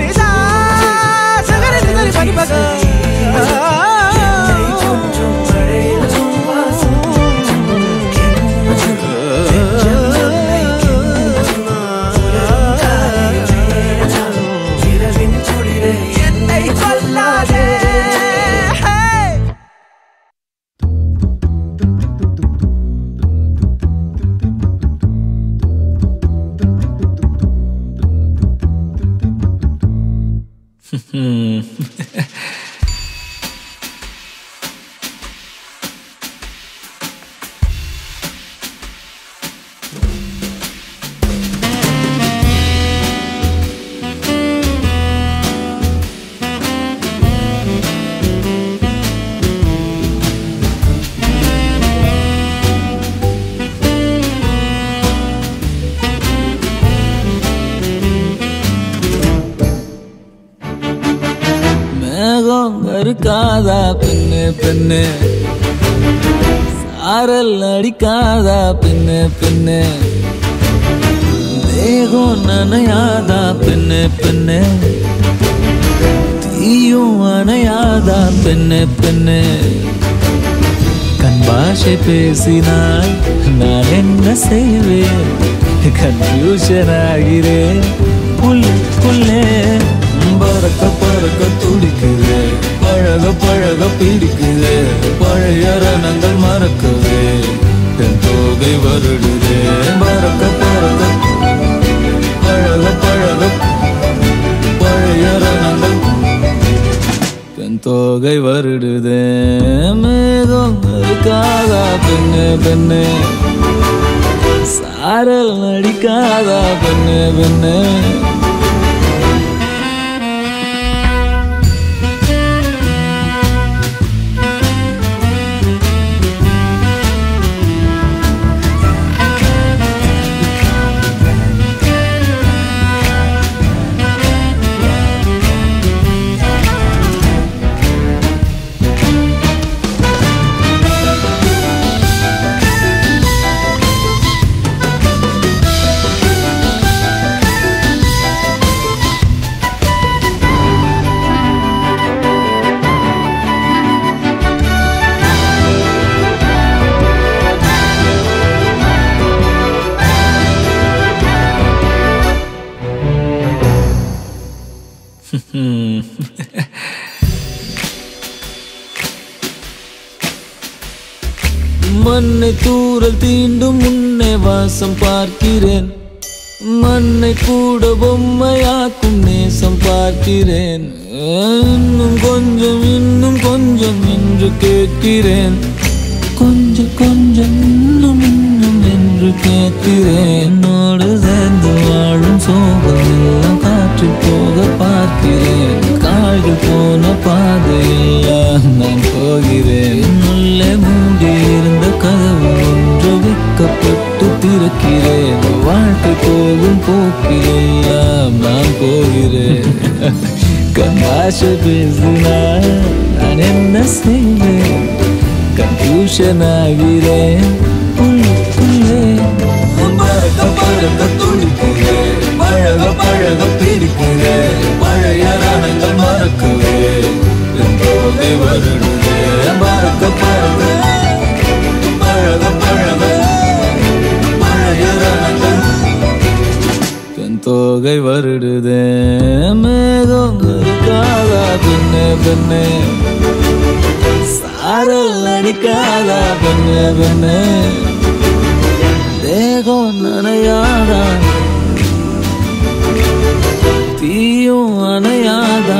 என்னை கொஞ்சம் மழையில் உன் வாசம் கெஞ்சும் நெஞ்சம் உன்னை கெஞ்சும் புலரும் காலை வேண்டாம் இரவின் குளிரை என்னை கொல்லாதே
மேகம் கருக்காதா பெண்ணு பெண்ணு சாரல் அடிக்காதா பெண்ணு பெண்ணு தேகம் நனையாதா பெண்ணு பெண்ணு தீயும் அணையாதா பெண்ணு பெண்ணு கண் பாஷை பேசினால் நான் என்ன செய்வேன் கன்ஃபியூஷன் ஆகிறேன் புல்லுக்குள்ளே பறக்க பறக்க துடிக்குது பழக பழக பிடிக்குது பழைய ரணங்கள் மறக்குது என் தோகை வருடுது பறக்க பறக்க பழக பழக பழைய ரணங்கள் பெண் தோகை வருடுதே மேகம் இருக்காதா பெண்ணு பெண்ணு சாரல் நடிக்காதா பெண்ணே பெண்ணே மண்ணை தூரல் தீண்டும் முன்னே வாசம் பார்க்கிறேன் மண்ணை கூட பொம்மையாக்கும் நேசம் பார்க்கிறேன் இன்னும் கொஞ்சம் இன்னும் கொஞ்சம் என்று கேட்கிறேன் கொஞ்சம் கொஞ்சம் இன்னும் இன்னும் என்று கேட்கிறேன் என்னோடு சேர்ந்து வாழும் சோகம் எல்லாம் காற்றில் போக பார்க்கிறேன் கால்கள் போன பாதையெல்லாம் நான் போகிறேன் உள்ளே மூடி இருந்த கதவு ஒன்று வைக்கப்பட்டு திறக்கிறேன் வாழ்க்கை போகும் போக்கிலெல்லாம் நான் போகிறேன் கண்ணாச பேசினால் நான் என்ன செய்வேன் கன்ஃபியூஷன் ஆகிறேன் உள்ளுக்குள்ளே பறக்க பறக்க துடிக்கிறேன் பழக பழக பிரிக்கிறேன் பழைய ரணங்கள் மறக்கவே என் போதை வருடுதே பறக்க பறக்க பழக பழக பழைய ரணங்கள் என் தோகை வருடுதே மேகம் இருக்காதா பெண்ணே பெண்ணே சாரல் அடிக்காதா பெண்ணே பெண்ணே தேகம் நனையாதா தீயும் அணையாதா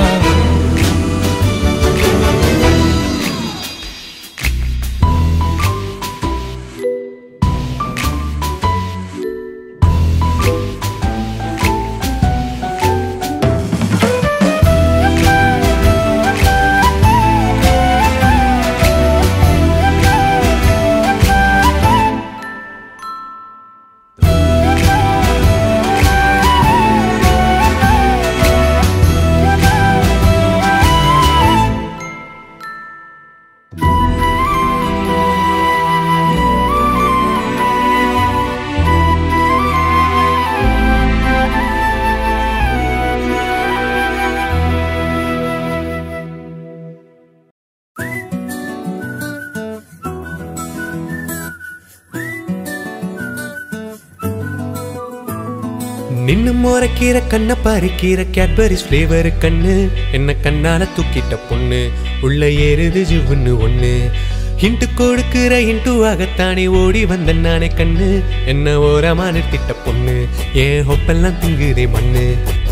நின்னு மோரக்கீரை கண்ணை பறிக்கிற கேட்பரிஸ் ஃப்ளேவர் கண்ணு என்ன கண்ணால தூக்கிட்ட பொண்ணு உள்ள ஏறுது ஜிவ்வுன்னு ஒண்ணு ஹிண்டு கொடுக்கிற இன்ட்டு ஆகத்தானே ஓடி வந்த நானே கண்ணு என்ன ஓரமா நிறுத்திட்ட பொண்ணு ஏன் ஹொப்பெல்லாம் திங்குதே மண்ணு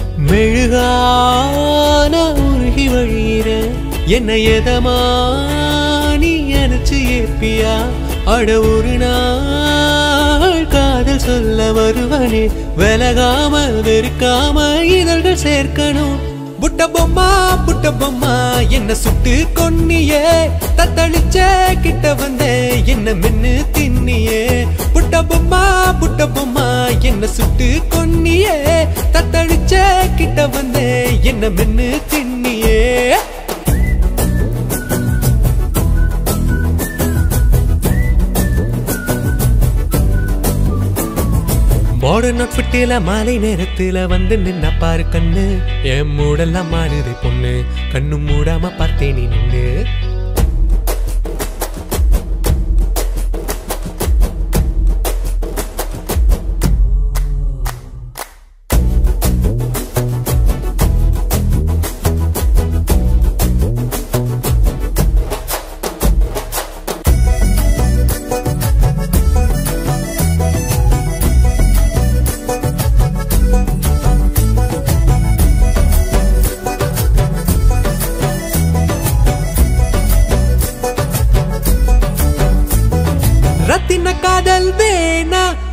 மெழுகான உருகி வழியிற என்ன எதமா நீ நினைச்சு ஏப்பியா அட ஒரு நாள் காதல் சொல்ல வருவனே விலகாம வெறுக்காம இதழ்கள் சேர்க்கணும் புட்ட பொம்மா புட்ட பொம்மா என்ன சுட்டு கொன்னியே தத்தளிச்ச கிட்ட வந்தே என்ன மென்னு தின்னியே புட்ட பொம்மா புட்ட பொம்மா என்ன சுட்டு கொன்னியே தத்தளிச்ச கிட்ட வந்தே என்ன மென்னு தின்னியே மாடர்ன் அவுட்ஃபிட்டில மாலை நேரத்துல வந்து நின்ன பாரு கண்ணு என் மூடெல்லாம் மாறுது பொண்ணு கண்ணு மூடாம பார்த்தேன் நீ நின்னு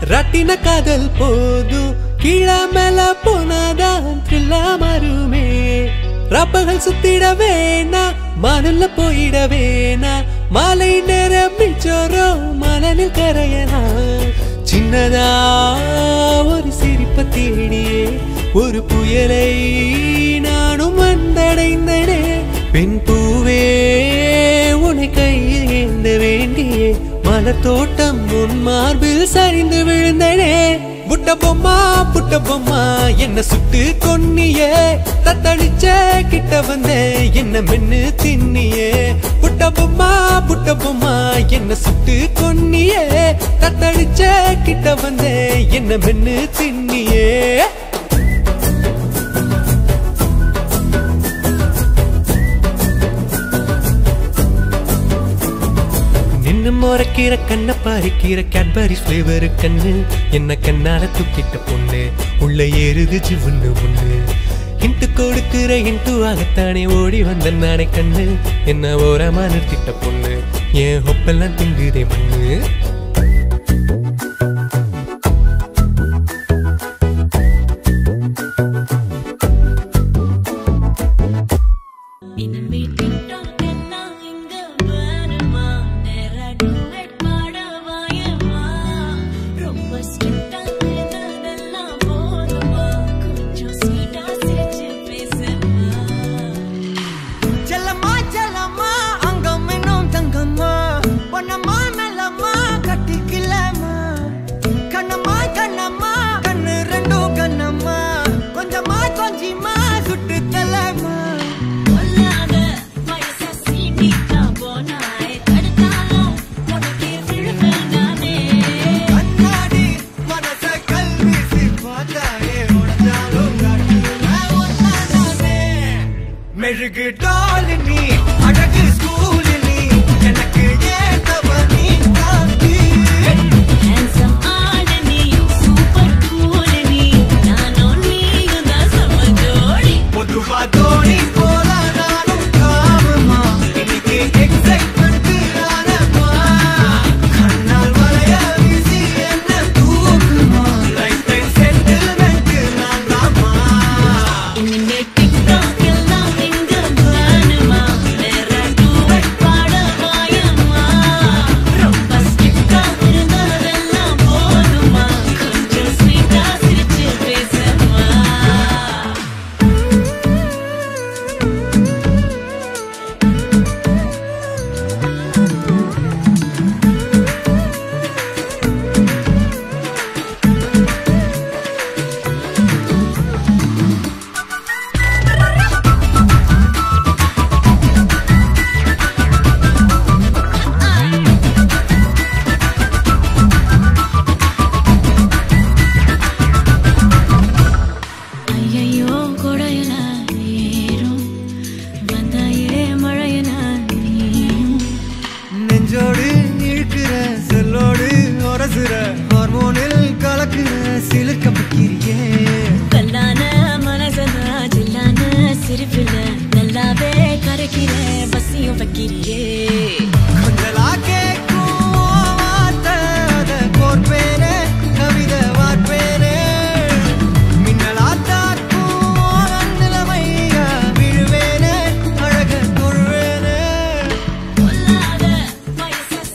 ரட்டின காதல் போதும் கீழே மேல போனாதான் த்ரில்லா மாறுமே ரப்பகள் சுத்திட வேணா மணல்ல போயிட வேணா மாலை நேரம் மிச்சோரம் மணலில் கரையனா சின்னதா ஒரு சிரிப்ப தேடியே ஒரு புயலை நானும் வந்தடைந்தனே பெண் பூவே உன்னை கையில் ஏந்த வேண்டியே மலர் தோட்டம் உன் மார்பில் சரிந்து விழுந்தனே புட்ட பொம்மா புட்ட பொம்மா என்ன சுட்டு கொன்னியே தத்தளிச்ச கிட்ட வந்த என்ன மென்னு தின்னியே புட்ட பொம்மா புட்ட பொம்மா என்ன சுட்டு கொன்னியே தத்தளிச்ச கிட்ட வந்த என்ன மென்னு தின்னியே நின்னு முறைக்கிற கண்ண பாரிக்கிற கேட்பரி ஃபிளேவர் கண்ணு என்ன கண்ணால தூக்கிட்ட பொண்ணு உள்ள ஏறுது ஜிவுன்னு ஒண்ணு இன்ட்டு கொடுக்கிற இன்ட்டு ஆகத்தானே ஓடி வந்த நானே கண்ணு என்ன ஓரமா நிறுத்திட்ட பொண்ணு என் ஹொப்பெல்லாம் திங்குதே மண்ணு
இனிமே டிக்டாக் எல்லாம் இங்க வேணுமா? நேரா duet பாட வாயேம்மா. ரொம்ப strict ஆ இருந்ததெல்லாம் போதுமா? கொஞ்சம் sweet ஆ சிரிச்சு பேசம்மா.
செல்லம்மா செல்லம்மா அங்கம் இன்னும் தங்கம்மா பொன்னம்மா மெல்லம்மா கட்டிக்கலம்மா கண்ணம்மா கண்ணம்மா கண்ணு ரெண்டும் கண்ணம்மா கொஞ்சமா கொஞ்சிமா சுட்டு தலம்மா
பொல்லாத வயச சீண்டிட்டா போனாய். தடுத்தாலும் உனக்கே விழுவேன் நானே.
கண்ணாடி மனச கல்வீசி பார்த்தாயே உடஞ்சாலும் காட்டுவேன் ஒன்னானே. மெழுகு டால் நீ அழகு ஸ்கூல் நீ எனக்கு ஏத்தவ நீ தாண்டி
Handsome ஆளு நீ, super cool நீ. நானும் நீயும் தான் செம ஜோடி.
பொதுவா தோணி போல நானும் காமமா இன்னைக்கு எக்ஸைட்மெண்ட் நானம்மா கண்ணால் வளைய வீசி என்ன தூக்குமா லைஃப் டைம் செட்டில்மெண்ட் நான் தாமா
இனிமே TikTok எல்லாம் இங்க வேணுமா? நேரா duet பாட வாயேம்மா. ரொம்ப strict ஆ இருந்ததெல்லாம் போதுமா? கொஞ்சம் sweet ஆ சிரிச்சு பேசம்மா. ஐயையோ கொடையல ஏறும் வந்தாயே மழையன நீயும்
நெஞ்சோடு இழுக்கிற செல்லோடு உரசுற ஹார்மோனில் கலக்குற சிலுக்க பக்கிரியே
கல்லான மனசனா ஜில்லான சிரிப்பில நல்லாவே கரைக்கிற பசியும் வைக்கிறியே
கொஞ்சலா கேக்கும் வார்த்தை அத கோர்ப்பேனே கவிதை வார்ப்பேனே மின்னலா தாக்கும் நிலைமையா விழுவேனே அழக தொழுவேனே
பொல்லாத வயச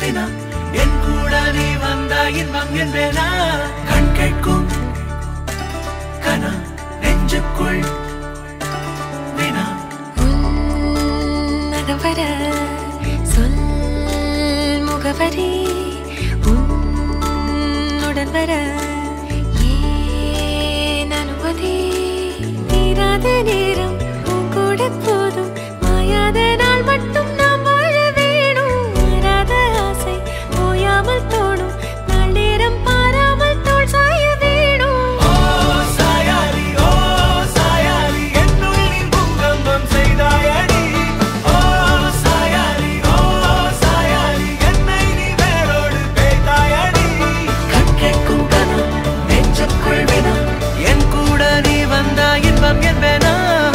வினா என் கூட நீ வந்தா இன்பம் என்பேனா கண் கேட்கும் கனா நெஞ்சுக்குள் வினா
உன்னகவர சொல் முகவரி உன்னுடன் வர ஏன் அனுமதி தீராத நேரம் உன் கூட போதும் மாயாத நாள் மட்டும் நாம் வாழ வேணும் மாறாத ஆசை ஓயாமல் தோணும் நாள் நேரம் பாராமல் தோல் சாய வேணும்
ஓ சாயாரி ஓ சாயாரி என்னுள் நீ பூகம்பம் செய்தாயடி ஓ சாயாரி ஓ சாயாரி என்னை நீ வேரோடு பேய்த்தாயடி கண் கேட்கும் கனா நெஞ்சுக்குள் வினா என் கூட நீ வந்தா இன்பம் என்பேனா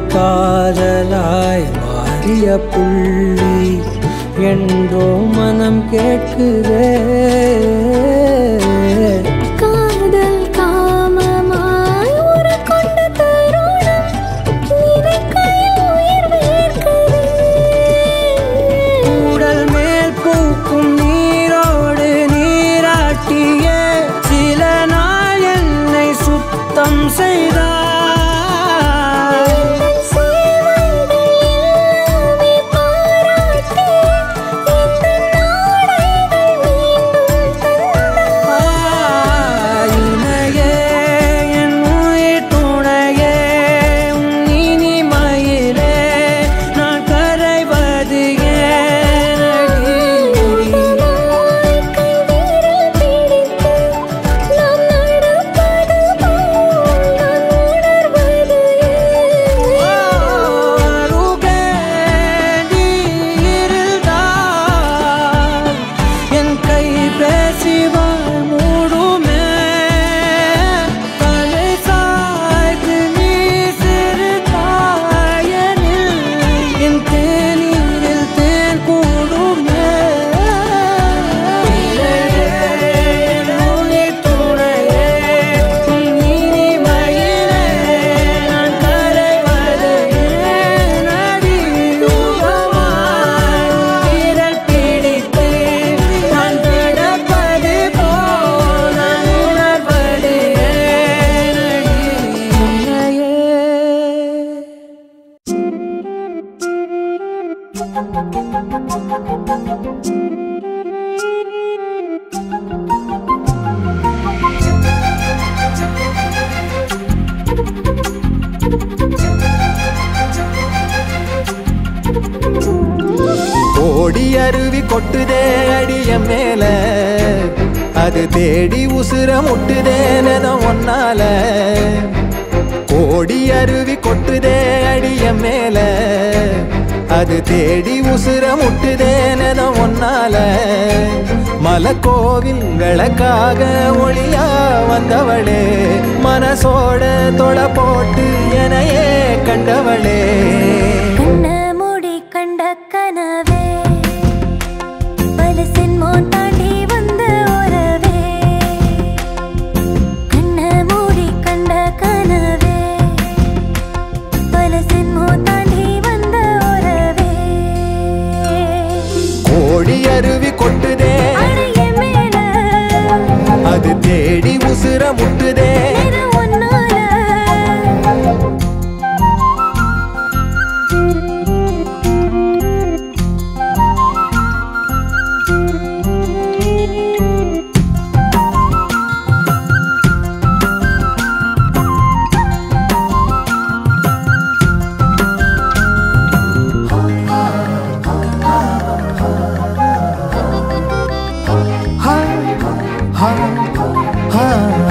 காதலாய் மாறிய புள்ளி என்றோ மனம் கேட்குதே
காதல் காமமாய் ஒரு கொண்ட தருணம் நினைக்கையில் உயிர் வேர்க்குதே
உடல் மேல் பூக்கும் நீரோடு நீராட்டிய சில நாள் என்னை சுத்தம் செய்தாய்
சேவைகள் எல்லாமே பாராட்டி இந்த நாடைகள் மீண்டும் தந்தாய்
இணையே என் உயிர் துணையே உன் இனிமையிலே நான் கரைவது ஏனடி
மோகமாய் கைவிரல் பிடித்து நாம் நடப்பது போல் நான் உணர்வது
அருகே நீ இருந்தால் என் கை பேசிவாய் மூடுமே தலை சாய்த்து நீ சிறுதாயனில் என் தேநீரில் தேன் கூடுமே உயிர் துணையே உன் இனிமையிலே நான் கரைவது ஏனடி யுகமாய் விரல் பிடித்து நான் கிடப்பது போல் நான் உணர்வது ஏனடி உன்னையே
ஓடி அருவி கொட்டுதே அடிய மேல அது தேடி உசுர முட்டுதே நெதம் ஒன்னால ஓடி அருவி கொட்டுதே அடிய மேல அது தேடி உசுர முட்டுதே நெதம் ஒன்னால மலக்கோவில் விளக்காக ஒளியா வந்தவளே மனசோட தொலை போட்டு எனையே கண்டவளே
கண்ண மூடி கண்ட கனவே பல சின்மோ தாண்டி வந்த உறவே கண்ண மூடி கண்ட கனவே பல சின்மோ தாண்டி வந்த உறவே
கோடி அருவி கொட்டுதே
அடைய மேல
அது தேடி உசுர முட்டுதே
நிற ஒன்னால
ஹா, ஹா, ஹா.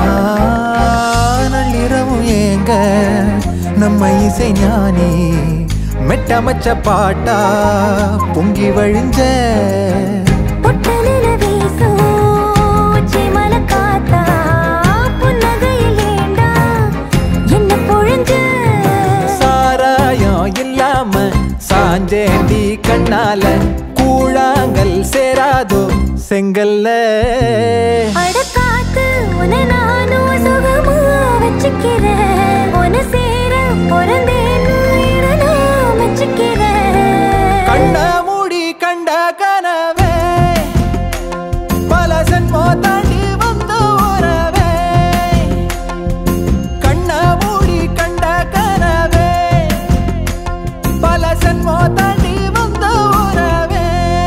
நள்ளிரவும் ஏங்க நம்ம இசை ஞானி மெட்டமச்ச பாட்டா பொங்கி வழிஞ்ச
பொட்டலில வீசும் உச்சி மலை காத்தா, புன்னகையில் ஏண்டா என்ன பொழிஞ்ச?
சாராயம் இல்லாம சாஞ்சேண்டி கண்ணால கூழாங்கல் சேராதோ செங்கல்ல
அட காத்து, உன்னை நானும் சுகமா வச்சுக்கிறேன். உன்னை சேர பொறந்தேன்னு இதை நான் மெச்சுக்கிறேன்.
கண்ண மூடி கண்ட கனவே பல சென்மோ தாண்டி வந்த உறவே கண்ண மூடி கண்ட கனவே பல சென்மோ தாண்டி வந்த உறவே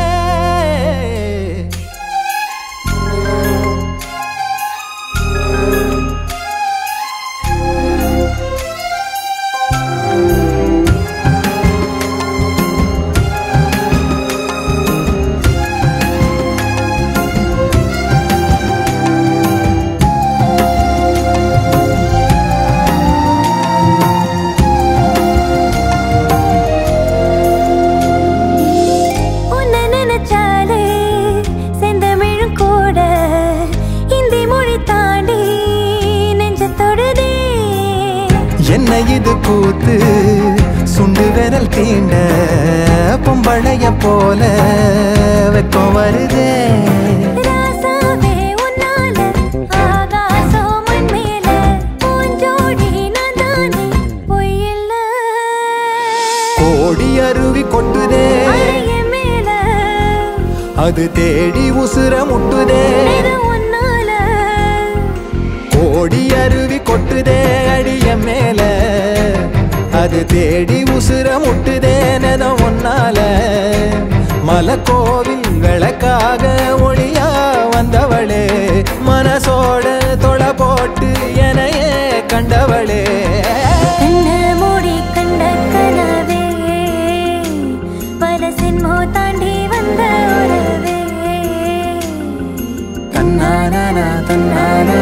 உன்னை நினைச்சாலே செந்தமிழும் கூட இந்தி மொழி தாண்டி நெஞ்ச தொடுதே
என்ன இது கூத்து சுண்டு விரல் தீண்ட பொம்பளைய போல வெக்கம் வருதே
ராசாவே உன்னால ஆகாசம் மண் மேல பூஞ்சோடி நான் தானே பொய்யில்ல
கோடி அருவி கொட்டுதே
அறைய மேல
அது தேடி உசுர முட்டுதே
இது உன்னால
கோடி அருவி கொட்டுதே அடிய மேல அது தேடி உசுர முட்டுதே நென ஒன்னால மலக்கோவில் விளக்காக ஒளியா வந்தவளே மனசோட தொலை போட்டு எனையே கண்டவளே
கண்ண மூடி கண்ட கனவே பல சின்மோ தாண்டி வந்த உறவே
தன்னானா தன்னானா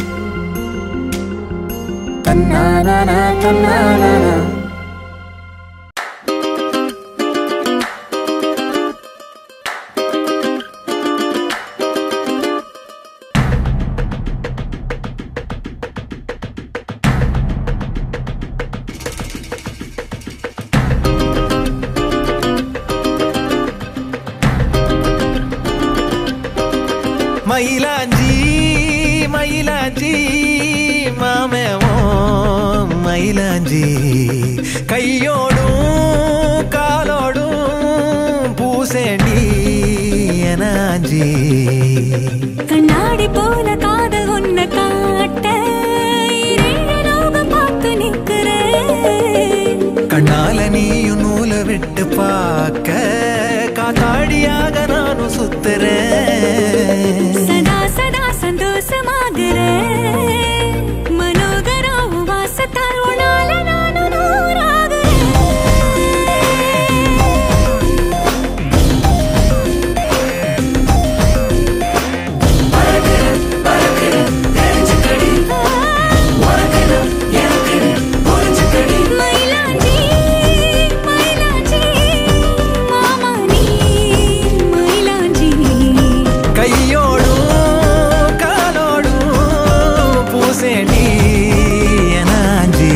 தன்னானா தன்னானா மயிலாஞ்சி மயிலாஞ்சி மாமேவோ மயிலாஞ்சி கையோடும் காலோடும் பூசேண்டி எனாஞ்சி
கண்ணாடி போல காதல் உன்னை காட்ட இரேழு லோகம் பார்த்து நிக்கிறேன்
கண்ணால நீயும் நூலை விட்டு பார்க்க காத்தாடியாக நானும் சுத்துறேன்
சதா சதா சந்தோஷமாகிறேன் மனோகராவும் வாசத்தால் உன்னால நானும் நூறாகிறேன் மயிலாஞ்சி மயிலாஞ்சி மாமா நீ மயிலாஞ்சி
கையோடும் காலோடும் பூசேண்டி எனாஞ்சி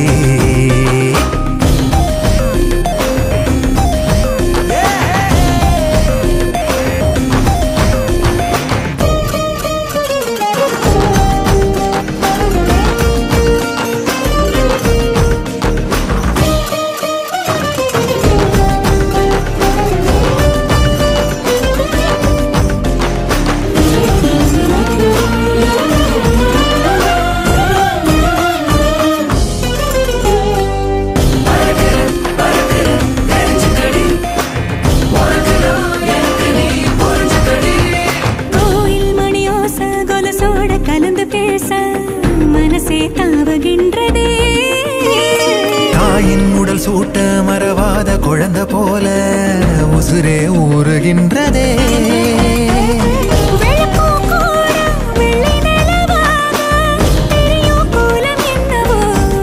கோயில் மணி ஓச கொலசோட கலந்து பேச மனசே தாவுகின்றதே
தாயின் உடல் சூட்ட மறவாத குழந்தை போல உசுரே ஊறுகின்றதே
வெள்ளப்பூ கூட வெள்ளை நிலவாக தெரியும் கோலம் என்னவோ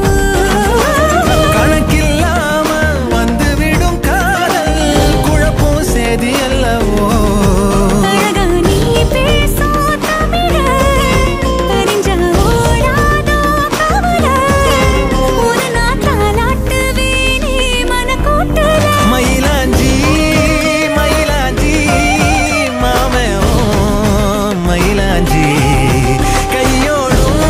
கணக்கில்லாம வந்துவிடும் காதல் குழப்பம் சேதி அல்லவோ
அழகா நீ பேசும் தமிழ தெரிஞ்ச ஓடாதோ கவலை ஒரு நாள் தாலாட்டுவேனே மனக்கூட்டுல
மயிலாஞ்சி மயிலாஞ்சி மாமே ஓ மயிலாஞ்சி கையோடும்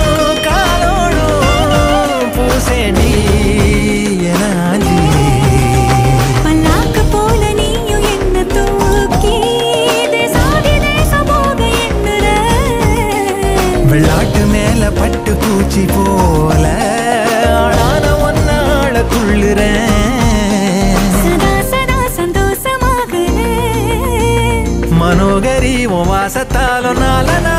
காலோடும் பூசேண்டி எனாஞ்சி
பல்லாக்கு போல நீயும் என்ன தூக்கி தேசாதி தேசம் போக எண்ணுற
வெள்ளாட்டு மேல பட்டு பூச்சி போல ஆளான ஒன்னாள துள்ளுறேன்
சதா சதா சந்தோஷமாக
மனோகரி உன் வாசத்தாலும் நால